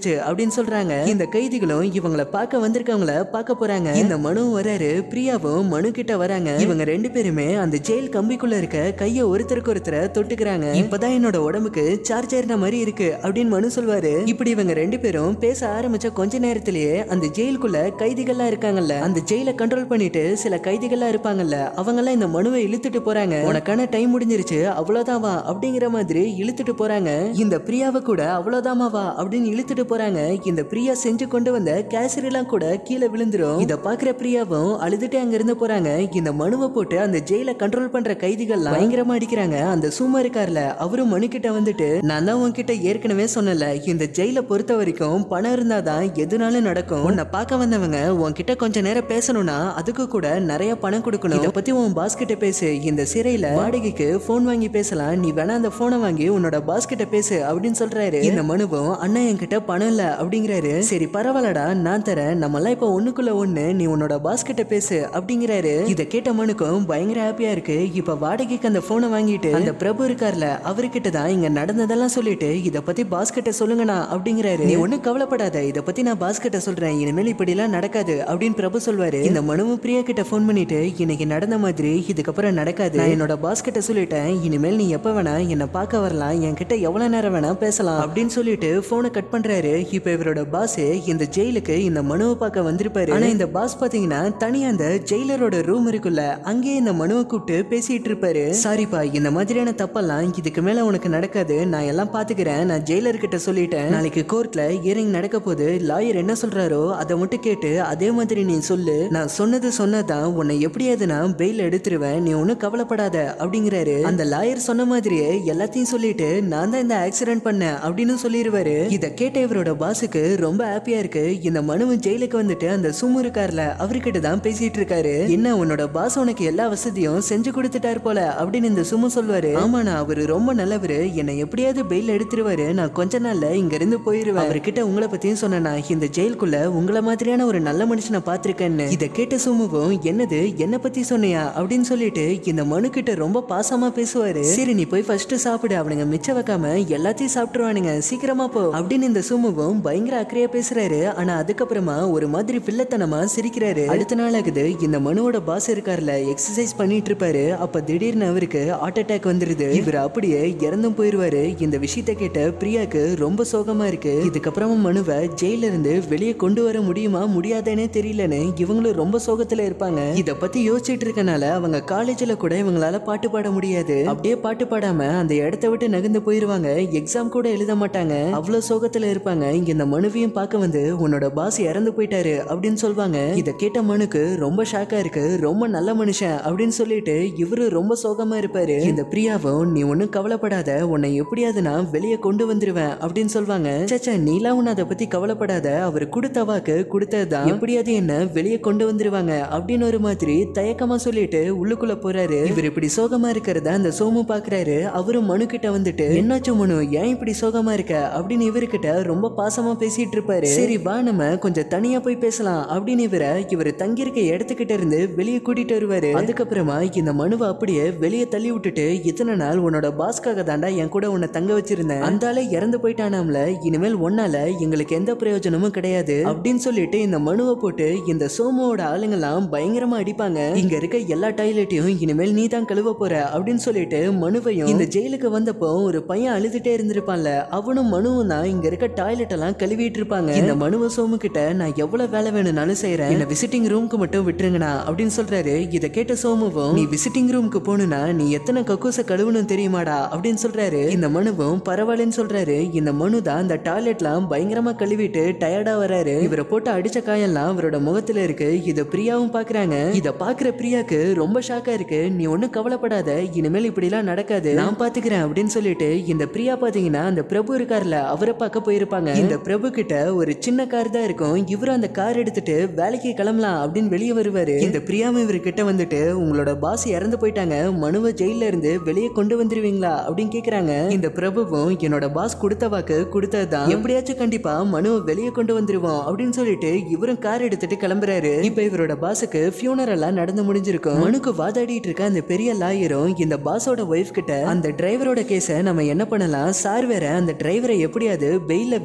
வந்துருச்சு அப்படின்னு சொல்றாங்க இந்த கைதிகளும் இவங்கள பார்க்க வந்திருக்கவங்கள பார்க்க போறாங்க இந்த மனு வராரு பிரியாவும் மனு கிட்ட வராங்க இவங்க ரெண்டு பேருமே அந்த ஜெயில் கம்பிக்குள்ள இருக்க கைய ஒருத்தருக்கு ஒருத்தர தொட்டுக்கிறாங்க இப்பதான் என்னோட உடம்புக்கு சார்ஜ் ஏறின மாதிரி இருக்கு அப்படின்னு மனு சொல்வாரு இப்படி இவங்க ரெண்டு பேரும் பேச ஆரம்பிச்ச கொஞ்ச நேரத்திலேயே அந்த ஜெயிலுக்குள்ள கைதிகள்லாம் இருக்காங்கல்ல அந்த ஜெயில கண்ட்ரோல் பண்ணிட்டு சில கைதிகள்லாம் இருப்பாங்கல்ல அவங்க எல்லாம் இந்த மனுவை இழுத்துட்டு போறாங்க உனக்கான டைம் முடிஞ்சிருச்சு அவ்வளவுதான் வா அப்படிங்கிற மாதிரி இழுத்துட்டு போறாங்க இந்த பிரியாவை கூட அவ்வளவுதாமா வா அப்படின்னு இழுத்துட்டு போறாங்க இந்த பிரியா செஞ்சு கொண்டு வந்த கேசரி எல்லாம் கூட கீழே விழுந்துரும் இத பாக்குற பிரியாவும் அழுதுட்டு அங்க இருந்து போறாங்க இந்த மனுவை போட்டு அந்த ஜெயில கண்ட்ரோல் பண்ற கைதிகள் பயங்கரமா அடிக்கிறாங்க அந்த சும்மா இருக்கார்ல அவரும் மனு கிட்ட வந்துட்டு நான் தான் உன்கிட்ட ஏற்கனவே சொன்னல இந்த ஜெயில பொறுத்த வரைக்கும் பணம் இருந்தாதான் எதுனாலும் நடக்கும் உன்னை பார்க்க வந்தவங்க உன்கிட்ட கொஞ்ச நேரம் பேசணும்னா அதுக்கு கூட நிறைய பணம் கொடுக்கணும் இத பத்தி உன் பாஸ் கிட்ட பேசு இந்த சிறையில வாடகைக்கு போன் வாங்கி பேசலாம் நீ வேணா அந்த போனை வாங்கி உன்னோட பாஸ் கிட்ட பேசு அப்படின்னு சொல்றாரு இந்த மனுவும் அண்ணன் என்கிட்ட பணம் இல்ல அப்படிங்கிறாரு சரி பரவாயில்லடா நான் தரேன் நம்ம எல்லாம் இப்ப ஒண்ணுக்குள்ள ஒண்ணு நீ உன்னோட பாஸ் கிட்ட பேசு அப்படிங்கிறாரு இத கேட்ட மனுக்கும் பயங்கர ஹாப்பியா இருக்கு இப்ப வாடகைக்கு அந்த போனை வாங்கிட்டு அந்த பிரபு இருக்கார்ல அவர்கிட்ட தான் இங்க நடந்ததெல்லாம் சொல்லிட்டு இத பத்தி பாஸ் கிட்ட சொல்லுங்கண்ணா அப்படிங்கிறாரு நீ ஒண்ணும் கவலைப்படாத இத பத்தி நான் பாஸ் கிட்ட சொல்றேன் இனிமேல் இப்படி எல்லாம் நடக்காது அப்படின்னு பிரபு சொல்வாரு இந்த மனுவும் பிரியா கிட்ட போன் பண்ணிட்டு இன்னைக்கு நடந்த மாதிரி இதுக்கப்புறம் நடக்காது நான் என்னோட பாஸ் கிட்ட சொல்லிட்டேன் இனிமேல் நீ எப்ப வேணா என்ன பார்க்க வரலாம் என்கிட்ட எவ்வளவு நேரம் வேணா பேசலாம் அப்படின்னு சொல்லிட்டு போனை கட் பண்றாரு இப்ப இவரோட பாஸ் இந்த ஜெயிலுக்கு இந்த மனுவை பார்க்க வந்திருப்பாரு ஆனா இந்த பாஸ் பாத்தீங்கன்னா தனியா அந்த ஜெயிலரோட ரூம் இருக்குல்ல அங்கேயே இந்த மனுவை கூப்பிட்டு பேசிட்டு இருப்பாரு சாரிப்பா இந்த மாதிரியான தப்பெல்லாம் இதுக்கு மேல உனக்கு நடக்காது நான் எல்லாம் பாத்துக்கிறேன் நான் ஜெயிலர் கிட்ட சொல்லிட்டேன் நாளைக்கு கோர்ட்ல ஹியரிங் நடக்க போது லாயர் என்ன சொல்றாரோ அதை மட்டும் கேட்டு அதே மாதிரி நீ சொல்லு நான் சொன்னது சொன்னதான் உன்னை எப்படியாவது நான் பெயில் எடுத்துருவேன் நீ ஒன்னும் கவலைப்படாத அப்படிங்கிறாரு அந்த லாயர் சொன்ன மாதிரியே எல்லாத்தையும் சொல்லிட்டு நான் தான் இந்த ஆக்சிடென்ட் பண்ணேன் அப்படின்னு சொல்லிடுவாரு இத கேட்ட இவரோட பாஸுக்கு ரொம்ப ஹாப்பியா இருக்கு இந்த மனுவும் ஜெயிலுக்கு வந்துட்டு அந்த சுமு இருக்கார்ல அவர்கிட்ட தான் பேசிட்டு இருக்காரு என்ன உன்னோட பாஸ் உனக்கு எல்லா வசதியும் செஞ்சு கொடுத்துட்டாரு போல அப்படின்னு இந்த சுமு சொல்வாரு ஆமாண்ணா அவரு ரொம்ப நல்லவரு என்னை எப்படியாவது பெயில் எடுத்துருவாரு நான் கொஞ்ச நாள்ல இங்க இருந்து போயிருவேன் அவர்கிட்ட உங்களை பத்தியும் சொன்னேனா இந்த ஜெயிலுக்குள்ள உங்களை மாதிரியான ஒரு நல்ல மனுஷனை பார்த்திருக்கேன்னு இத கேட்ட சுமுவும் என்னது என்ன பத்தி சொன்னியா அப்படின்னு சொல்லிட்டு இந்த மனு கிட்ட ரொம்ப பாசமா பேசுவாரு சரி நீ போய் ஃபர்ஸ்ட் சாப்பிடு அவனுங்க மிச்சம் வைக்காம எல்லாத்தையும் சாப்பிட்டுருவானுங்க சீக்கிரமா போ அப்படின்னு இந்த சுமுவும் பயங்கர அக்கறையா பேசுறாரு ஆனா அதுக்கப்புறமா ஒரு மாதிரி பிள்ளைத்தனமா சிரிக்கிறாரு அடுத்த நாள் ஆகுது இந்த மனுவோட பாஸ் இருக்காருல எக்ஸசைஸ் பண்ணிட்டு இருப்பாரு அப்ப திடீர்னு அவருக்கு ஹார்ட் அட்டாக் வந்துருது இவர் அப்படியே இறந்தும் போயிருவாரு இந்த விஷயத்த கேட்ட பிரியாக்கு ரொம்ப சோகமா இருக்கு இதுக்கப்புறமா மனுவை ஜெயில இருந்து வெளியே கொண்டு வர முடியுமா முடியாதேனே தெரியலன்னு இவங்களும் ரொம்ப சோகத்துல இருப்பாங்க இத பத்தி யோசிச்சுட்டு இருக்கனால அவங்க காலேஜ்ல கூட இவங்களால பாட்டு பாட முடியாது அப்படியே பாட்டு பாடாம அந்த இடத்த விட்டு நகர்ந்து போயிருவாங்க எக்ஸாம் கூட எழுத மாட்டாங்க அவ்வளவு சோகத்துல இருப்பாங்க இங்க இந்த மனுவையும் பார்க்க வந்து உன்னோட பாஸ் இறந்து போயிட்டாரு அப்படின்னு சொல்லுவாங்க இத கேட்ட மனுக்கு ரொம்ப ஷாக்கா இருக்கு ரொம்ப நல்ல மனுஷன் அப்படின்னு சொல்லிட்டு இவரு ரொம்ப சோகமா இருப்பாரு இந்த பிரியாவும் நீ ஒன்னும் கவலைப்படாத உன்னை எப்படியாவது நான் வெளியே கொண்டு வந்துருவேன் அப்படின்னு சொல்லுவாங்க சச்சா நீலாம் உன்னை அதை பத்தி கவலைப்படாத அவர் கொடுத்த வாக்கு கொடுத்ததுதான் எப்படியாவது என்ன வெளியே கொண்டு வந்துருவாங்க அப்படின்னு ஒரு மாதிரி தயக்கமா சொல்லிட்டு உள்ளுக்குள்ள போறாரு இவர் இப்படி சோகமா இருக்கிறத அந்த சோமு பாக்குறாரு அவரும் மனு கிட்ட வந்துட்டு என்னாச்சு மனு ஏன் இப்படி சோகமா இருக்க அப்படின்னு இவர்கிட்ட ரொம்ப பாசமா பேசிட்டு இருப்பாரு சரி வா நம்ம கொஞ்சம் தனியா போய் பேசலாம் அப்படின்னு இவரை இவர் தங்கியிருக்க இடத்துக்கிட்ட இருந்து வெளியே கூட்டிட்டு வருவாரு அதுக்கப்புறமா இந்த மனுவை அப்படியே வெளியே தள்ளி விட்டுட்டு இத்தனை நாள் உன்னோட பாஸ்க்காக தாண்டா என் கூட உன்னை தங்க வச்சிருந்தேன் அந்த ஆளே இறந்து போயிட்டானாம்ல இனிமேல் ஒன்னால எங்களுக்கு எந்த பிரயோஜனமும் கிடையாது அப்படின்னு சொல்லிட்டு இந்த மனுவை போட்டு இந்த சோமுவோட ஆளுங்கெல்லாம் பயங்கரமா அடிப்பாங்க இங்க இருக்க எல்லா டாய்லெட்டையும் இனிமேல் நீ தான் கழுவ போற அப்படின்னு சொல்லிட்டு மனுவையும் இந்த ஜெயிலுக்கு வந்தப்போ ஒரு பையன் அழுதுட்டே இருந்திருப்பான்ல அவனும் மனுவும் தான் இங்க இருக்க டாய்லெட் எல்லாம் கழுவிட்டு இருப்பாங்க இந்த மனுவ சோமு கிட்ட நான் எவ்வளவு வேலை வேணும்னாலும் செய்யறேன் என்ன விசிட்டிங் ரூமுக்கு மட்டும் விட்டுருங்கண்ணா அப்படின்னு சொல்றாரு இத கேட்ட சோமுவும் நீ விசிட்டிங் ரூமுக்கு போகணும்னா நீ எத்தனை கக்கூச கழுவணும் தெரியுமாடா அப்படின்னு சொல்றாரு இந்த மனுவும் பரவாயில்லன்னு சொல்றாரு இந்த மனு தான் அந்த டாய்லெட்லாம் பயங்கரமா கழுவிட்டு டயர்டா வராரு இவரை போட்டு அடிச்ச காயெல்லாம் அவரோட முகத்துல இருக்கு இத பிரியாவும் பாக்குறாங்க இத பாக்குற பிரியாக்கு ரொம்ப ஷாக்கா இருக்கு நீ ஒண்ணும் கவலைப்படாத இனிமேல் இப்படிலாம் நடக்காது நான் பாத்துக்கிறேன் அப்படின்னு சொல்லிட்டு இந்த பிரியா பாத்தீங்கன்னா அந்த பிரபு இருக்கார்ல அவரை பார்க்க போயிருப்பாங்க இந்த பிரபு கிட்ட ஒரு சின்ன கார் தான் இருக்கும் இவரும் அந்த கார் எடுத்துட்டு வேலைக்கு கிளம்பலாம் அப்படின்னு வெளியே வருவாரு இந்த பிரியாவும் இவர் கிட்ட வந்துட்டு உங்களோட பாஸ் இறந்து போயிட்டாங்க மனுவை ஜெயில இருந்து வெளியே கொண்டு வந்துருவீங்களா அப்படின்னு கேக்குறாங்க இந்த பிரபுவும் என்னோட பாஸ் கொடுத்த வாக்கு கொடுத்ததுதான் எப்படியாச்சும் கண்டிப்பா மனுவை வெளியே கொண்டு வந்துருவோம் அப்படின்னு சொல்லிட்டு இவரும் கார் எடுத்துட்டு கிளம்புறாரு இப்ப இவரோட பாஸுக்கு ஃபியூனர் எல்லாம் நடந்து முடிஞ்சிருக்கும் மனுக்கு வாதாடிட்டு இருக்க அந்த பெரிய லாயரும் இந்த பாஸோட ஒய்ஃப் கிட்ட அந்த டிரைவரோட கேஸ நம்ம என்ன பண்ணலாம் சார் வேற அந்த டிரைவரை எப்படியாவது பெயில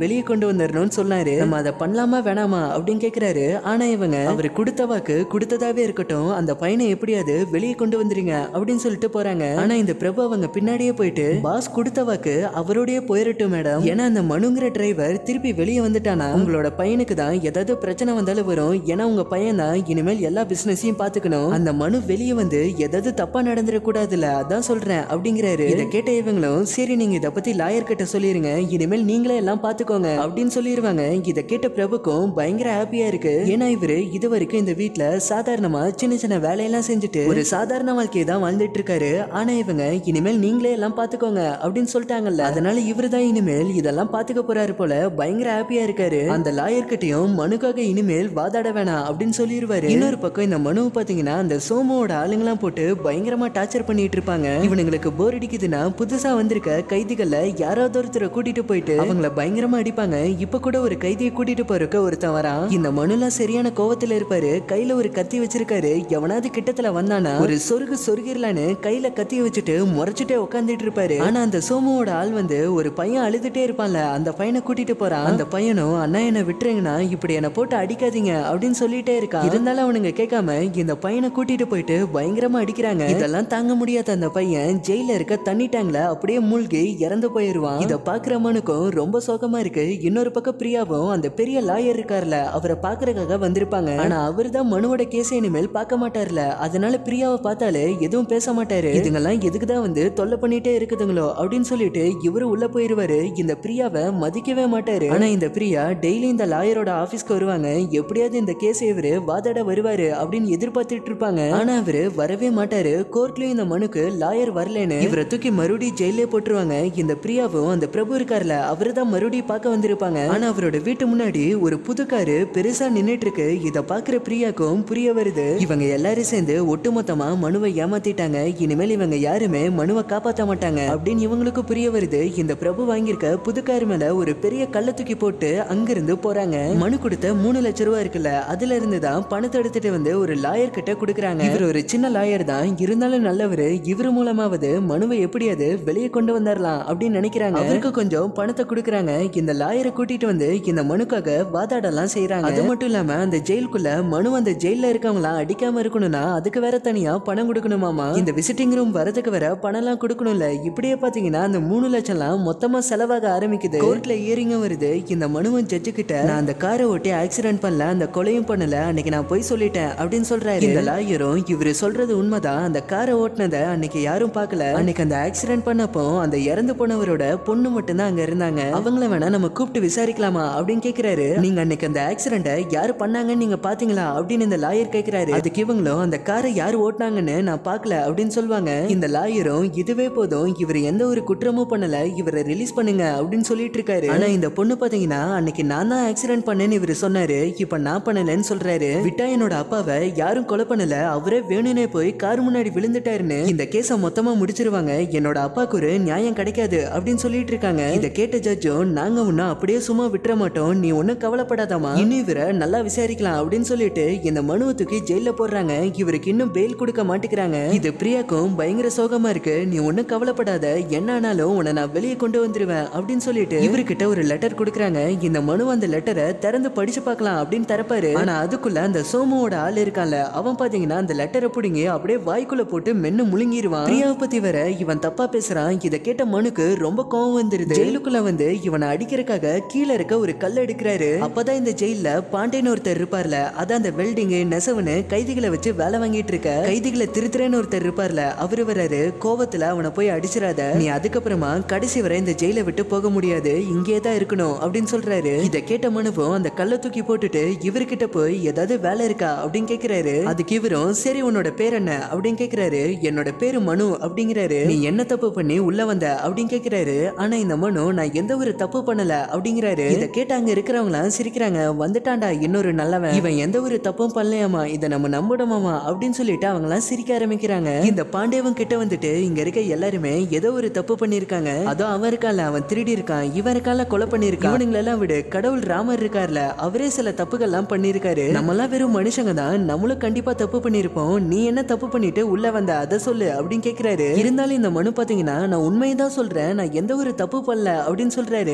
வெளியே கொண்டு வந்துடணும்னு சொன்னாரு நம்ம அதை பண்ணலாமா வேணாமா அப்படின்னு கேக்குறாரு ஆனா இவங்க அவர் கொடுத்த வாக்கு கொடுத்ததாவே இருக்கட்டும் அந்த பையனை எப்படியாவது வெளியே கொண்டு வந்துருங்க அப்படின்னு சொல்லிட்டு போறாங்க ஆனா இந்த பிரபு அவங்க பின்னாடியே போயிட்டு பாஸ் கொடுத்த வாக்கு அவரோடய போயிரட்டும் மேடம் ஏன்னா அந்த மனுங்கிற டிரைவர் திருப்பி வெளியே வந்துட்டானா உங்களோட பையனுக்கு தான் ஏதாவது பிரச்சனை வந்தாலும் வரும் ஏன்னா உங்க பையன் தான் இனிமேல் எல்லா பிசினஸையும் பாத்துக்கணும் அந்த மனு வெளியே வந்து ஏதாவது தப்பா நடந்துட கூடாதுல்ல அதான் சொல்றேன் அப்படிங்கிறாரு இதை கேட்ட இவங்களும் சரி நீங்க இதை பத்தி லாயர் கிட்ட சொல்லிருங்க இனிமேல் நீங்களே எல்லாம் பாத்துக்கோங்க அப்படின்னு சொல்லிடுவாங்க இதை கேட்ட பிரபுக்கும் பயங்கர ஹாப்பியா இருக்கு ஏன்னா இவரு இது வரைக்கும் இந்த வீட்ல சாதாரணமா சின்ன சின்ன வேலையெல்லாம் செஞ்சுட்டு ஒரு சாதாரண வாழ்க்கையை தான் வாழ்ந்துட்டு இருக்காரு ஆனா இவங்க இனிமேல் நீங்களே எல்லாம் பாத்துக்கோங்க அப்படின்னு சொல்லிட்டாங்கல்ல அதனால இவரு தான் இனிமேல் இதெல்லாம் பாத்துக்க போறாரு போல பயங்கர ஹாப்பியா இருக்காரு அந்த லாயர் கிட்டயும் மனுக்காக இனிமேல் வாதாட வேணாம் அப்படின்னு சொல்லிடுவாரு இன்னொரு பக்கம் இந்த மனுவை பாத்தீங்கன்னா அந்த சோமுவோட ஆளுங்கெல்லாம் போட்டு பயங்கரமா டார்ச்சர் பண்ணிட்டு இருப்பாங்க இவனுங்களுக்கு போர் அடிக்குதுன்னா புதுசா வந்திருக்க கைதிகள்ல யாராவது ஒருத்தரை கூட்டிட்டு போயிட்டு அவங்கள பயங்கரமா அடிப்பாங்க இப்ப கூட ஒரு கைதியை கூட்டிட்டு போறக்க ஒருத்தன் வரான் இந்த மனுலாம் சரியான கோவத்துல இருப்பாரு கையில ஒரு கத்தி வச்சிருக்காரு எவனாவது கிட்டத்துல வந்தானா ஒரு சொருகு சொருகிரலான்னு கையில கத்தி வச்சுட்டு முறைச்சிட்டே உட்காந்துட்டு இருப்பாரு ஆனா அந்த சோமுவோட ஆள் வந்து ஒரு பையன் அழுதுட்டே இருப்பான்ல அந்த பையனை கூட்டிட்டு போறான் அந்த பையனும் அண்ணா என்ன விட்டுருங்கண்ணா இப்படி என்ன போட்டு அடிக்காதீங்க அப்படின்னு சொல்லிட்டே இருக்கான் இருந்தாலும் அவனுங்க கேட்காம இந்த பையனை கூட்டிட்டு போயிட்டு பயங்கரமா அடிக்கிறாங்க இதெல்லாம் தாங்க முடியாத அந்த பையன் ஜெயில இருக்க தண்ணி டேங்க்ல அப்படியே மூழ்கி இறந்து போயிருவான் இத பாக்குறவனுக்கும் ரொம்ப சோகமா இருக்கு இன்னொரு பக்கம் பிரியாவும் அந்த பெரிய லாயர் இருக்கார்ல அவரை பாக்குறதுக்காக வந்திருப்பாங்க ஆனா அவரு தான் மனுவோட கேஸ் இனிமேல் பார்க்க மாட்டார்ல அதனால பிரியாவை பார்த்தாலே எதுவும் பேச மாட்டாரு இதுங்கெல்லாம் எதுக்கு தான் வந்து தொல்லை பண்ணிட்டே இருக்குதுங்களோ அப்படின்னு சொல்லிட்டு இவரு உள்ள போயிருவாரு இந்த பிரியாவை மதிக்கவே மாட்டாரு ஆனா இந்த பிரியா டெய்லி இந்த லாயரோட ஆபீஸ்க்கு வருவாங்க எப்படியாவது இந்த கேஸ் இவரு வாதாட வருவாரு அப்படின்னு எதிர்பார்த்துட்டு இருப்பாங்க ஆனா அவரு வரவே மாட்டாரு கோர்ட்லயும் இந்த மனுக்கு லாயர் வரலன்னு இவரை தூக்கி மறுபடியும் ஜெயிலே போட்டுருவாங்க இந்த பிரியாவும் அந்த பிரபு இருக்கார்ல அவரு தான் மறுபடியும் பார்க்க வந்திருப்பாங்க ஆனா அவரோட வீட்டு முன்னாடி ஒரு புது காரு பெருசா நின்னுட்டு இருக்கு இத பாக்குற பிரியாக்கும் புரிய வருது இவங்க எல்லாரும் சேர்ந்து ஒட்டுமொத்தமா மனுவை ஏமாத்திட்டாங்க இனிமேல் இவங்க யாருமே மனுவை காப்பாத்த மாட்டாங்க அப்படின்னு இவங்களுக்கு புரிய வருது இந்த பிரபு வாங்கியிருக்க புது கார் மேல ஒரு பெரிய கல்ல தூக்கி போட்டு அங்கிருந்து போறாங்க மனு கொடுத்த மூணு லட்ச ரூபா இருக்குல்ல அதுல இருந்து தான் பணத்தை எடுத்துட்டு வந்து ஒரு லாயர் கிட்ட கொடுக்குறாங்க இவர் ஒரு சின்ன லாயர் தான் இருந்தாலும் நல்லவர் இவர் மூலமாவது மனுவை எப்படியாவது வெளியே கொண்டு வந்துடலாம் அப்படின்னு நினைக்கிறாங்க அவருக்கு கொஞ்சம் பணத்தை கொடுக்குறாங்க இந்த லாயரை கூட்டிட்டு வந்து இந்த மனுக்காக வாதாடலாம் செய்றாங்க அது மட்டும் இல்லாம அந்த ஜெயிலுக்குள்ள மனு அந்த ஜெயில இருக்கவங்களாம் அடிக்காம இருக்கணும்னா அதுக்கு வேற தனியா பணம் கொடுக்கணுமாமா இந்த விசிட்டிங் ரூம் வரதுக்கு வேற பணம் எல்லாம் கொடுக்கணும்ல இப்படியே பாத்தீங்கன்னா அந்த மூணு லட்சம்லாம் மொத்தமா செலவாக ஆரம்பிக்குது கோர்ட்ல ஏறிங்க வருது இந்த மனுவன் ஜட்ஜு கிட்ட நான் அந்த காரை ஓட்டி ஆக்சிடென்ட் பண்ணல அந்த கொலையும் பண்ணல அன்னைக்கு நான் போய் சொல்லிட்டேன் அப்படின்னு சொல்றாரு இந்த லாயரும் இவரு சொல்றது உண்மைதான் அந்த காரை ஓட்டுனதை அன்னைக்கு யாரும் பார்க்கல அன்னைக்கு அந்த ஆக்சிடென்ட் பண்ணப்போ அந்த இறந்து போனவரோட பொண்ணு மட்டும்தான் அங்க இருந்தாங்க அவங்கள வேணா நம்ம கூப்பிட்டு விசாரிக்கலாமா அப்படின்னு கேக்குறாரு நீங்க அன்னைக்கு அந்த ஆக்சிடென்ட யாரு பண்ணாங்கன்னு நீங்க பாத்தீங்களா அப்படின்னு இந்த லாயர் கேக்குறாரு அதுக்கு இவங்களும் அந்த காரை யார் ஓட்டுனாங்கன்னு நான் பார்க்கல அப்படின்னு சொல்லுவாங்க இந்த லாயரும் இதுவே போதும் இவர் எந்த ஒரு குற்றமும் பண்ணல இவரை ரிலீஸ் பண்ணுங்க அப்படின்னு சொல்லிட்டு இருக்காரு ஆனா இந்த பொண்ணு பாத்தீங்கன்னா அன்னைக்கு நான் தான் ஆக்சிடென்ட் பண்ணேன்னு இவர் சொன்னாரு இப்ப நான் பண்ணலன்னு சொல்றாரு விட்டா என்னோட அப்பாவை யாரும் கொலை பண்ணல அவரே வேணும்னே போய் கார் முன்னாடி விழுந்துட்டாருன்னு இந்த கேஸ மொத்தமா முடிச்சிருவாங்க என்னோட அப்பாவுக்கு ஒரு நியாயம் கிடைக்காது அப்படின்னு சொல்லிட்டு இருக்காங்க இத கேட்ட ஜட்ஜும் நாங்க உன்ன அப்படியே சும்மா விட்டுற மாட்டோம் நீ ஒன்னும் கவலைப்படாதாமா இன்னும் இவரை நல்லா விசாரிக்கலாம் அப்படின்னு சொல்லிட்டு இந்த மனுவை தூக்கி ஜெயில போடுறாங்க இவருக்கு இன்னும் பெயில் கொடுக்க மாட்டேங்கிறாங்க இது பிரியாக்கும் பயங்கர சோகமா இருக்கு நீ ஒன்னும் கவலைப்படாத என்ன ஆனாலும் உன்னை நான் வெளியே கொண்டு வந்துருவேன் அப்படின்னு சொல்லிட்டு இவர்கிட்ட ஒரு லெட்டர் கொடுக்குறாங்க இந்த மனு அந்த லெட்டரை திறந்து படிச்சு பார்க்கலாம் அப்படின்னு தரப்பாரு ஆனா அதுக்குள்ள அந்த சோமுவோட ஆள் இருக்கான்ல அவன் பாத்தீங்கன்னா அந்த லெட்டரை பிடிங்கி அப்படியே வாய்க்குள்ள போட்டு மென்னு முழுங்கிருவான் பிரியாவை பத்தி வர இவன் தப்பா பேசுறான் இதை கேட்ட மனுக்கு ரொம்ப கோவம் வந்துருது ஜெயிலுக்குள்ள வந்து இவனை அடிக்கிறதுக்காக கீழே இருக்க ஒரு கல் எடுக்கிறாரு அப்பதான் இந்த ஜெயில பாண்டேன்னு ஒருத்தர் இருப்பார்ல அதான் அந்த வெல்டிங் நெசவுன்னு கைதிகளை வச்சு வேலை வாங்கிட்டு இருக்க கைதிகளை திருத்துறேன்னு ஒருத்தர் இருப்பார்ல அவரு வராரு கோவத்துல அவனை போய் அடிச்சிடாத நீ அதுக்கப்புறமா கடைசி வரை இந்த ஜெயில விட்டு போக முடியாது இங்கே தான் இருக்கணும் அப்படின்னு சொல்றாரு இத கேட்ட மனுவும் அந்த கல்லை தூக்கி போட்டுட்டு இவர்கிட்ட போய் ஏதாவது வேலை இருக்கா அப்படின்னு கேக்குறாரு அதுக்கு இவரும் சரி உன்னோட பேர் என்ன அப்படின்னு கேக்குறாரு என்னோட பேரு மனு அப்படிங்கிறாரு நீ என்ன தப்பு பண்ணி உள்ள வந்த அப்படின்னு கேக்குறாரு ஆனா இந்த மனு நான் எந்த ஒரு தப்பு பண்ணல அப்படிங்கிறாரு இத கேட்டு அங்க இருக்கிறவங்களாம் சிரிக்கிறாங்க வந்துட்டான்டா இன்னொரு நல்லவன் இவன் எந்த ஒரு தப்பும் பண்ணலையாமா இதை நம்ம நம்பணுமாமா அப்படின்னு சொல்லிட்டு அவங்கலாம் சிரிக்க ஆரம்பிக்கிறாங்க இந்த பாண்டேவன் கிட்ட வந்துட்டு இங்க இருக்க எல்லாருமே ஏதோ ஒரு தப்பு பண்ணிருக்காங்க அதோ அவன் இருக்கான்ல அவன் திருடி இருக்கான் இவன் இருக்கான்ல கொலை பண்ணிருக்கான் இவனுங்களெல்லாம் விடு கடவுள் ராமர் இருக்கார்ல அவரே சில தப்புகள்லாம் பண்ணிருக்காரு நம்மலாம் வெறும் மனுஷங்க தான் நம்மளும் கண்டிப்பா தப்பு பண்ணிருப்போம் நீ என்ன தப்பு பண்ணிட்டு உள்ள வந்த அதை சொல்லு அப்படின்னு கேக்குறாரு இருந்தாலும் இந்த மனு பாத்தீங்கன்னா நான் உண்மையை தான் சொல்றேன் நான் எந்த ஒரு தப்பு பண்ணல அப்படின்னு சொல்றாரு அப்ப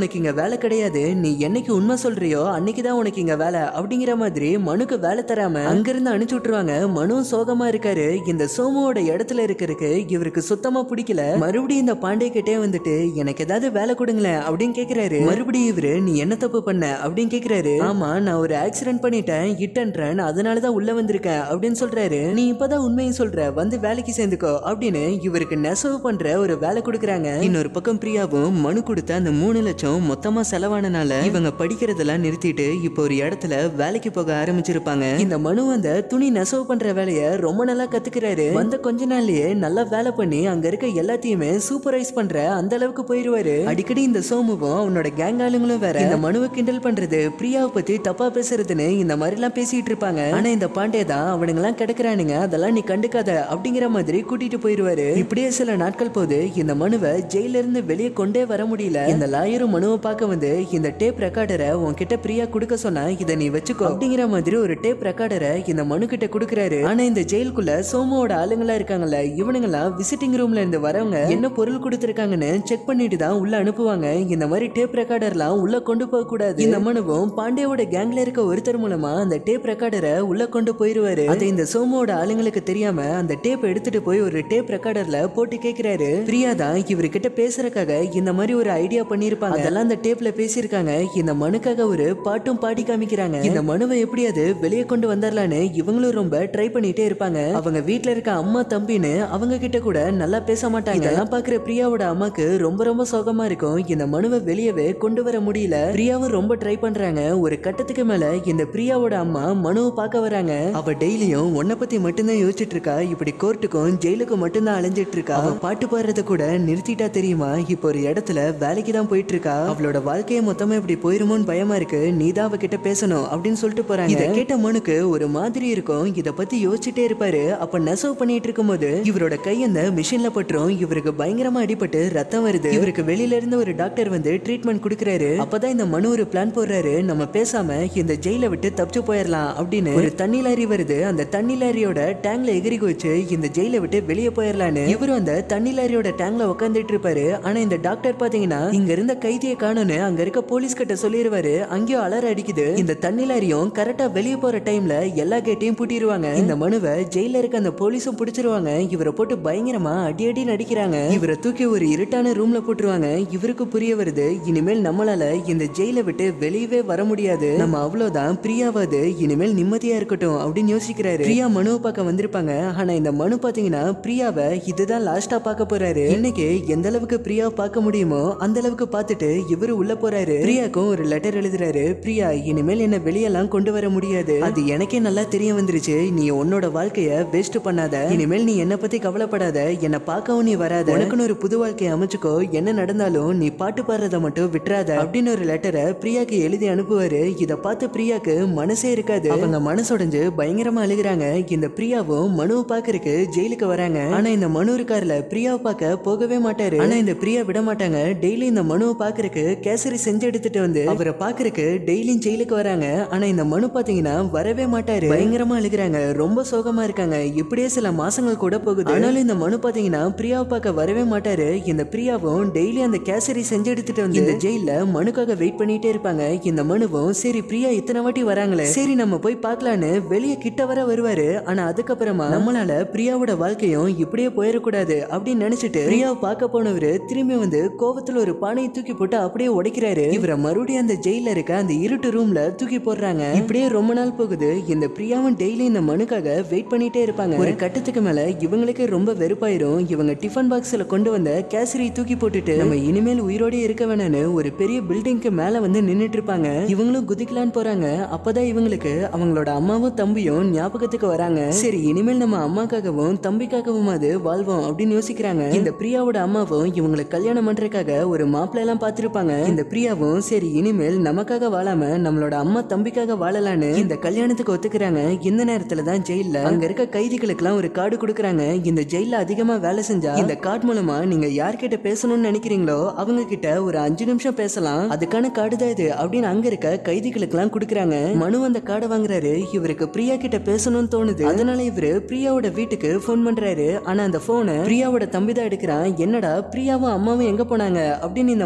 உனக்கு இங்க வேலை கிடையாது நீ என்னைக்கு உண்மை சொல்றியோ அன்னைக்கு தான் உனக்கு இங்க வேலை அப்படிங்கிற மாதிரி மனுக்கு வேலை தராம அங்கிருந்து அனுப்பிச்சு விட்டுருவாங்க மனு சோகமா இருக்காரு இந்த சோமுவோட இடத்துல இருக்கிறதுக்கு இவருக்கு சுத்தமா பிடிக்கல மறுபடியும் இந்த பாண்டே கிட்டே வந்துட்டு எனக்கு ஏதாவது வேலை கொடுங்களேன் அப்படின்னு கேக்குறாரு மறுபடியும் இவரு நீ என்ன தப்பு பண்ண அப்படின்னு கேக்குறாரு ஆமா நான் ஒரு ஆக்சிடென்ட் பண்ணிட்டேன் ஹிட் அண்ட் ரன் அதனாலதான் உள்ள வந்திருக்கேன் அப்படின்னு சொல்றாரு நீ இப்பதான் உண்மையை சொல்ற வந்து வேலைக்கு சேர்ந்துக்கோ அப்படின்னு இவருக்கு நெசவு பண்ற ஒரு வேலை கொடுக்குறாங்க இன்னொரு பக்கம் பிரியாவும் மனு கொடுத்த அந்த மூணு லட்சம் மொத்தமா செலவானனால இவங்க படிக்கிறதெல்லாம் நிறுத்திட்டு இப்போ ஒரு இடத்துல வேலைக்கு போக ஆரம்பிச்சிருப்பாங்க இந்த மனு அந்த துணி நெசவு பண்ற வேலைய ரொம்ப நல்லா கத்துக்கிறாரு வந்த கொஞ்ச நாள்லயே நல்லா வேலை பண்ணி அங்க இருக்க எல்லாத்தையுமே சூப்பர்வைஸ் பண்ற அந்த அளவுக்கு போயிருவாரு அடிக்கடி இந்த சோமுவும் அவனோட கேங் ஆளுங்களும் வேற இந்த மனுவை கிண்டல் பண்றது பிரியாவை பத்தி தப்பா பேசுறதுன்னு இந்த மாதிரி எல்லாம் பேசிட்டு இருப்பாங்க ஆனா இந்த பாண்டே தான் அவனுங்க எல்லாம் கிடக்குறானுங்க அதெல்லாம் நீ கண்டுக்காத அப்படிங்கிற மாதிரி கூட்டிட்டு போயிருவாரு இப்படியே சில நாட்கள் போது இந்த மனுவை ஜெயில இருந்து வெளியே கொண்டே வர முடியல இந்த லாயரும் மனுவை பார்க்க வந்து இந்த டேப் ரெக்கார்டரை உன்கிட்ட பிரியா கொடுக்க சொன்னா இதை நீ வச்சுக்கோ அப்படிங்கிற மாதிரி ஒரு டேப் ரெக்கார்டரை இந்த மனு கிட்ட கொடுக்குறாரு ஆனா இந்த ஜெயிலுக்குள்ள சோமுவோட ஆளுங்களா இருக்காங்கல்ல இவனுங்களாம் விசிட்டிங் ரூம்ல இருந்து வரவங்க என்ன பொருள் கொடுத்துருக்காங்கன்னு செக் பண்ணிட்டு தான் உள்ள அனுப்புவாங்க இந்த மாதிரி டேப் ரெக்கார்டர்லாம் உள்ள கொண்டு போக கூடாது இந்த மனுவும் பாண்டியோட கேங்ல இருக்க ஒருத்தர் மூலமா அந்த டேப் ரெக்கார்டரை உள்ள கொண்டு போயிருவாரு அதை இந்த சோமுவோட ஆளுங்களுக்கு தெரியாம அந்த டேப் எடுத்துட்டு போய் ஒரு டேப் ரெக்கார்டர்ல போட்டு கேக்குறாரு பிரியா தான் இவர்கிட்ட பேசுறதுக்காக இந்த மாதிரி ஒரு ஐடியா பண்ணிருப்பாங்க அதெல்லாம் அந்த டேப்ல பேசியிருக்காங்க இந்த மனுக்காக ஒரு பாட்டும் பாடி காமிக்கிறாங்க இந்த மனுவை எப்படியாவது வெளியே கொண்டு வந்தரலான்னு இவங்களும் ரொம்ப ட்ரை பண்ணிட்டே இருப்பாங்க அவங்க வீட்ல இருக்க அம்மா தம்பின்னு அவங்க கிட்ட கூட நல்லா பேச மாட்டாங்க இதெல்லாம் பாக்குற பிரியாவோட அம்மாக்கு ரொம்ப ரொம்ப சோகமா இருக்கும் இந்த மனுவை வெளியவே கொண்டு வர முடியல பிரியாவும் ரொம்ப ட்ரை பண்றாங்க ஒரு கட்டத்துக்கு மேல இந்த பிரியாவோட அம்மா மனுவை பார்க்க வராங்க அவ டெய்லியும் உன்னை பத்தி மட்டும்தான் யோசிச்சுட்டு இருக்கா இப்படி கோர்ட்டுக்கும் ஜெயிலுக்கும் மட்டும்தான் அலைஞ்சிட்டு இருக்கா அவ பாட்டு பாடுறத கூட நிறுத்திட்டா தெரியுமா இப்போ ஒரு இடத்துல வேலைக்கு தான் போயிட்டு இருக்கா அவளோட வாழ்க்கையை மொத்தமா இப்படி போயிருமோன்னு பயமா இருக்கு நீ தான் அவகிட்ட பேசணும் அப்படின்னு சொல்லிட்டு போறாங்க இதை கேட்ட மனுக்கு ஒரு மாதிரி இருக்கும் இத பத்தி யோசிச்சுட்டே இருப்பாரு அப்ப நெசவு பண்ணிட்டு இருக்கும்போது இவரோட கை அந்த மிஷின்ல பட்டுரும் இவருக்கு பயங்கரமா அடிபட்டு ரத்தம் வருது இவருக்கு வெளியில இருந்து ஒரு டாக்டர் வந்து ட்ரீட்மெண்ட் கொடுக்கறாரு அப்பதான் இந்த மனு ஒரு பிளான் போடுறாரு நம்ம பேசாம இந்த ஜெயில விட்டு தப்பிச்சு போயிடலாம் அப்படின்னு ஒரு தண்ணி லாரி வருது அந்த தண்ணி லாரியோட டேங்க்ல எகிரி குதிச்சு இந்த ஜெயில விட்டு வெளியே போயிடலான்னு இவரும் அந்த தண்ணி லாரியோட டேங்க்ல உட்காந்துட்டு இருப்பாரு ஆனா இந்த டாக்டர் பாத்தீங்கன்னா இங்க இருந்த கைதியை காணும்னு அங்க இருக்க போலீஸ் கிட்ட சொல்லிடுவாரு அங்கேயும் அலற அடிக்குது இந்த தண்ணி லாரியும் கரெக்டா வெளியே போற டைம்ல எல்லா கேட்டையும் பூட்டிடுவாங்க இந்த மனுவை ஜெயில இருக்க அந்த போலீஸும் பிடிச்சிருவாங்க இவரை போட்டு பயங்கரமா அடி அடி நடிக்கிறாங்க இவரை தூக்கி ஒரு இருட்டான ரூம்ல போட்டுருவாங்க இவருக்கு புரிய வருது இனிமேல் நம்மளால இந்த ஜெயில விட்டு வெளியவே வர முடியாது நம்ம அவ்வளவுதான் பிரியாவாது இனிமேல் நிம்மதியா இருக்கட்டும் அப்படின்னு யோசிக்கிறாரு பிரியா மனுவை பார்க்க வந்திருப்பாங்க ஆனா இந்த மனு பாத்தீங்கன்னா பிரியாவை இதுதான் லாஸ்டா பார்க்க போறாரு இன்னைக்கு எந்த அளவுக்கு பிரியாவை பார்க்க முடியுமோ அந்த அளவுக்கு பார்த்துட்டு இவரு உள்ள போறாரு பிரியாக்கும் ஒரு லெட்டர் எழுதுறாரு பிரியா இனிமேல் என்ன வெளியெல்லாம் கொண்டு வர முடியாது அது எனக்கே நல்லா தெரிய வந்துருச்சு நீ உன்னோட வாழ்க்கைய வேஸ்ட் பண்ணாத இனிமேல் நீ என்ன பத்தி கவலைப்படாத என்ன பார்க்கவும் நீ வராத உனக்குன்னு ஒரு புது வாழ்க்கையை அமைச்சுக்கோ என்ன நடந்தாலும் நீ பாட்டு பாடுறத மட்டும் விட்டுறாத அப்படின்னு ஒரு லெட்டரை பிரியாக்கு எழுதி அனுப்புவாரு இத பார்த்து பிரியாக்கு மனசே இருக்காது அவங்க மனசுடைஞ்சு பயங்கரமா அழுகுறாங்க இந்த பிரியாவும் மனுவை பாக்குறதுக்கு ஜெயிலுக்கு வராங்க ஆனா இந்த மனு இருக்காருல பிரியாவை பார்க்க போகவே மாட்டாரு ஆனா இந்த பிரியா விட மாட்டாங்க டெய்லி இந்த மனுவை பாக்குறதுக்கு கேசரி செஞ்சு எடுத்துட்டு வந்து அவரை பாக்குறதுக்கு டெய்லியும் ஜெயிலுக்கு வராங்க ஆனா இந்த மனு பாத்தீங்கன்னா வரவே மாட்டாரு பயங்கரமா அழுகுறாங்க ரொம்ப சோகமா இருக்காங்க இப்படியே சில மாசங்கள் கூட போகுது ஆனாலும் இந்த மனு பாத்தீங்கன்னா பிரியாவை பார்க்க வரவே மாட்டாரு இந்த பிரியாவும் டெய்லி அந்த கேசரி செஞ்சு எடுத்துட்டு வந்து இந்த ஜெயில மனுக்காக வெயிட் பண்ணிட்டே இருப்பாங்க இந்த மனுவும் சரி பிரியா இத்தனை வாட்டி வராங்களே சரி நம்ம போய் பார்க்கலான்னு வெளியே கிட்ட வர வருவாரு ஆனா அதுக்கப்புறமா நம்மளால பிரியாவோட வாழ்க்கையும் இப்படியே போயிடக்கூடாது அப்படின்னு நினைச்சிட்டு பிரியாவை பார்க்க போனவரு திரும்பி வந்து கோவத்துல ஒரு பானையை தூக்கி போட்டு அப்படியே உடைக்கிறாரு இவரை மறுபடியும் அந்த ஜெயில இருக்க அந்த இருட்டு ரூம்ல தூக்கி போடுறாங்க இப்படியே ரொம்ப நாள் போகுது இந்த பிரியாவும் டெய்லி இந்த மனுக்காக வெயிட் பண்ணிட்டே இருப்பாங்க ஒரு கட்டத்துக்கு மேல இவங்களுக்கு ரொம்ப வெறுப்பாயிரும் இவங்க டிஃபன் பாக்ஸ்ல கொண்டு வந்த கேசரி தூக்கி போட்டுட்டு நம்ம இனிமேல் உயிரோட இருக்க வேணும்னு ஒரு பெரிய பில்டிங்க்கு மேல வந்து நின்னுட்டு இருப்பாங்க இவங்களும் குதிக்கலான்னு போறாங்க அப்பதான் இவங்களுக்கு அவங்களோட அம்மாவும் தம்பியும் ஞாபகத்துக்கு வராங்க சரி இனிமேல் நம்ம அம்மாக்காகவும் தம்பிக்காகவும் அது வாழ்வோம் அப்படின்னு யோசிக்கிறாங்க இந்த பிரியாவோட அம்மாவும் இவங்களை கல்யாணம் பண்றதுக்காக ஒரு மாப்பிள்ளை எல்லாம் பார்த்திருப்பாங்க இந்த பிரியாவும் சரி இனிமேல் நமக்காக வாழாம நம்மளோட அம்மா தம்பிக்காக வாழலான்னு இந்த கல்யாணத்துக்கு ஒத்துக்கிறாங்க இந்த நேரத்துல தான் ஜெயில்ல அங்க இருக்க கைதிகளுக்கெல்லாம் ஒரு கார்டு கொடுக்குறாங்க இந்த ஜெயில அதிகமா வேலை செஞ்சா இந்த கார்டு மூலமா நீங்க யார்கிட்ட பேசணும்னு நினைக்கிறீங்களோ அவங்க கிட்ட ஒரு அஞ்சு நிமிஷம் பேசலாம் அதுக்கான கார்டு தான் இது அப்படின்னு அங்க இருக்க கைதிகளுக்கு எல்லாம் கொடுக்குறாங்க மனு அந்த கார்டை வாங்குறாரு இவருக்கு பிரியா கிட்ட பேசணும்னு தோணுது அதனால இவரு பிரியாவோட வீட்டுக்கு ஃபோன் பண்றாரு ஆனா அந்த போனை பிரியாவோட தம்பி தான் எடுக்கிறான் என்னடா பிரியாவும் அம்மாவும் எங்க போனாங்க அப்படின்னு இந்த மனு கேக்குறாரு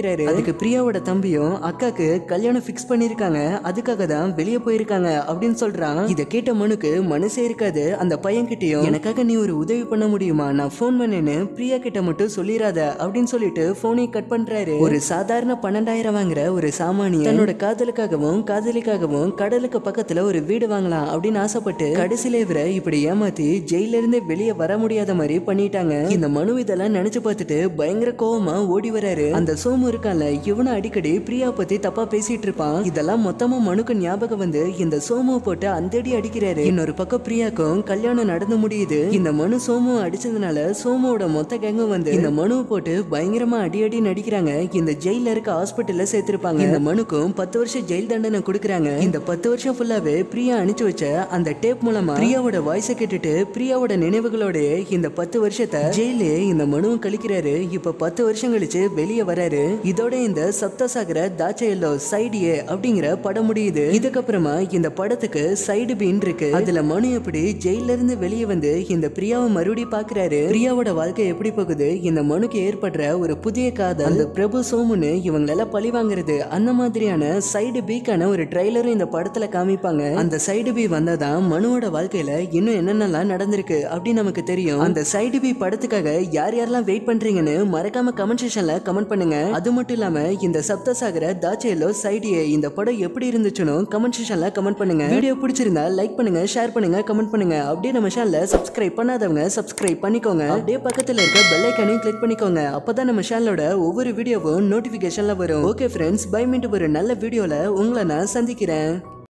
அடிக்கிறாரு அதுக்கு பிரியாவோட தம்பியும் அக்காக்கு கல்யாணம் ஃபிக்ஸ் பண்ணிருக்காங்க அதுக்காக தான் வெளியே போயிருக்காங்க அப்படின்னு சொல்றான் இத கேட்ட மனுக்கு மனசே இருக்காது அந்த பையன் கிட்டயும் எனக்காக நீ ஒரு உதவி பண்ண முடியுமா நான் ஃபோன் பண்ணேன்னு பிரியா கிட்ட மட்டும் சொல்லிராத அப்படின்னு சொல்லிட்டு போனை கட் பண்றாரு ஒரு சாதாரண பன்னெண்டாயிரம் வாங்குற ஒரு சாமானியன் தன்னோட காதலுக்காகவும் காதலிக்காகவும் கடலுக்கு பக்கத்துல ஒரு வீடு வாங்கலாம் அப்படின்னு ஆசைப்பட்டு கடைசியில இவரை இப்படி ஏமாத்தி ஜெயில இருந்து வெளியே வர முடியாத மாதிரி பண்ணிட்டாங்க இந்த மனு இதெல்லாம் நினைச்சு பார்த்துட்டு பயங்கர கோவமா ஓடி வராரு அந்த சோமு இருக்கான்ல இவனை அடிக்கடி பிரியா பத்தி தப்பா பேசிட்டு இருப்பான் இதெல்லாம் மொத்தமா மனுக்கு ஞாபகம் வந்து இந்த சோமுவை போட்டு அந்த அடி அடிக்கிறாரு இன்னொரு பக்கம் பிரியாக்கும் கல்யாணம் நடந்து முடியுது இந்த மனு சோமு அடிச்சதுனால சோமுவோட மொத்த கேங்கும் வந்து இந்த மனுவை போட்டு பயங்கரமா அடி அடி நடிக்கிறாங்க இந்த ஜெயில இருக்க ஹாஸ்பிட்டல்ல சேர்த்திருப்பாங்க இந்த மனுக்கும் பத்து வருஷம் ஜெயில் தண்டனை கொடுக்குறாங்க இந்த பத்து வருஷம் ஃபுல்லாவே பிரியா அனுப்பிச்சு வச்ச அந்த டேப் மூலமா பிரியாவோட வாய்ஸை கேட்டுட்டு பிரியாவோட நினைவுகளோட இந்த பத்து வருஷத்தை ஜெயிலே இந்த மனுவும் கழிக்கிறாரு இப்ப பத்து வருஷம் கழிச்சு வெளியே வராரு இதோட இந்த சப்தசாகர தாச்சையல்லோ சைடு ஏ அப்படிங்கிற படம் முடியுது இதுக்கப்புறமா இந்த படத்துக்கு சைடு பீன் இருக்கு அதுல மனு எப்படி ஜெயில இருந்து வெளியே வந்து இந்த பிரியாவை மறுபடியும் பாக்குறாரு பிரியாவோட வாழ்க்கை எப்படி போகுது இந்த மனுக்கு ஏற்படுற ஒரு புதிய காதல் அந்த பிரபு சோமுன்னு இவங்களெல்லாம் பழி வாங்குறது அந்த மாதிரியான சைடு பிக்கான ஒரு ட்ரைலரும் இந்த படத்துல காமிப்பாங்க அந்த சைடு பி வந்தாதான் மனுவோட வாழ்க்கையில இன்னும் என்னென்னலாம் நடந்திருக்கு அப்படின்னு நமக்கு தெரியும் அந்த சைடு பி படத்துக்காக யார் யாரெல்லாம் வெயிட் பண்றீங்கன்னு மறக்காம கமெண்ட் செக்ஷன்ல கமெண்ட் பண்ணுங்க அது மட்டும் இல்லாம இந்த சப்தசாகர தாச்சேலோ சைடு ஏ இந்த படம் எப்படி இருந்துச்சுன்னு கமெண்ட் செக்ஷன்ல கமெண்ட் பண்ணுங்க வீடியோ பிடிச்சிருந்தா லைக் பண்ணுங்க ஷேர் பண்ணுங்க கமெண்ட் பண்ணுங்க அப்படியே நம்ம சேனலை சப்ஸ்கிரைப் பண்ணாதவங்க சப்ஸ்கிரைப் பண்ணிக்கோங்க அப்படியே பக்கத்துல இருக்க பெல் ஐக்கானையும் கிளிக் பண்ணிக்கோங்க அப்பதான் நம்ம சேனலோட ஒவ்வொரு வீடியோவும் நோட்டிபிகேஷன்ல வரும் ஓகே ஃப்ரெண்ட்ஸ் பை மீண்டும் ஒரு நல்ல வீடியோல உங்களை நான் சந்திக்கிறேன்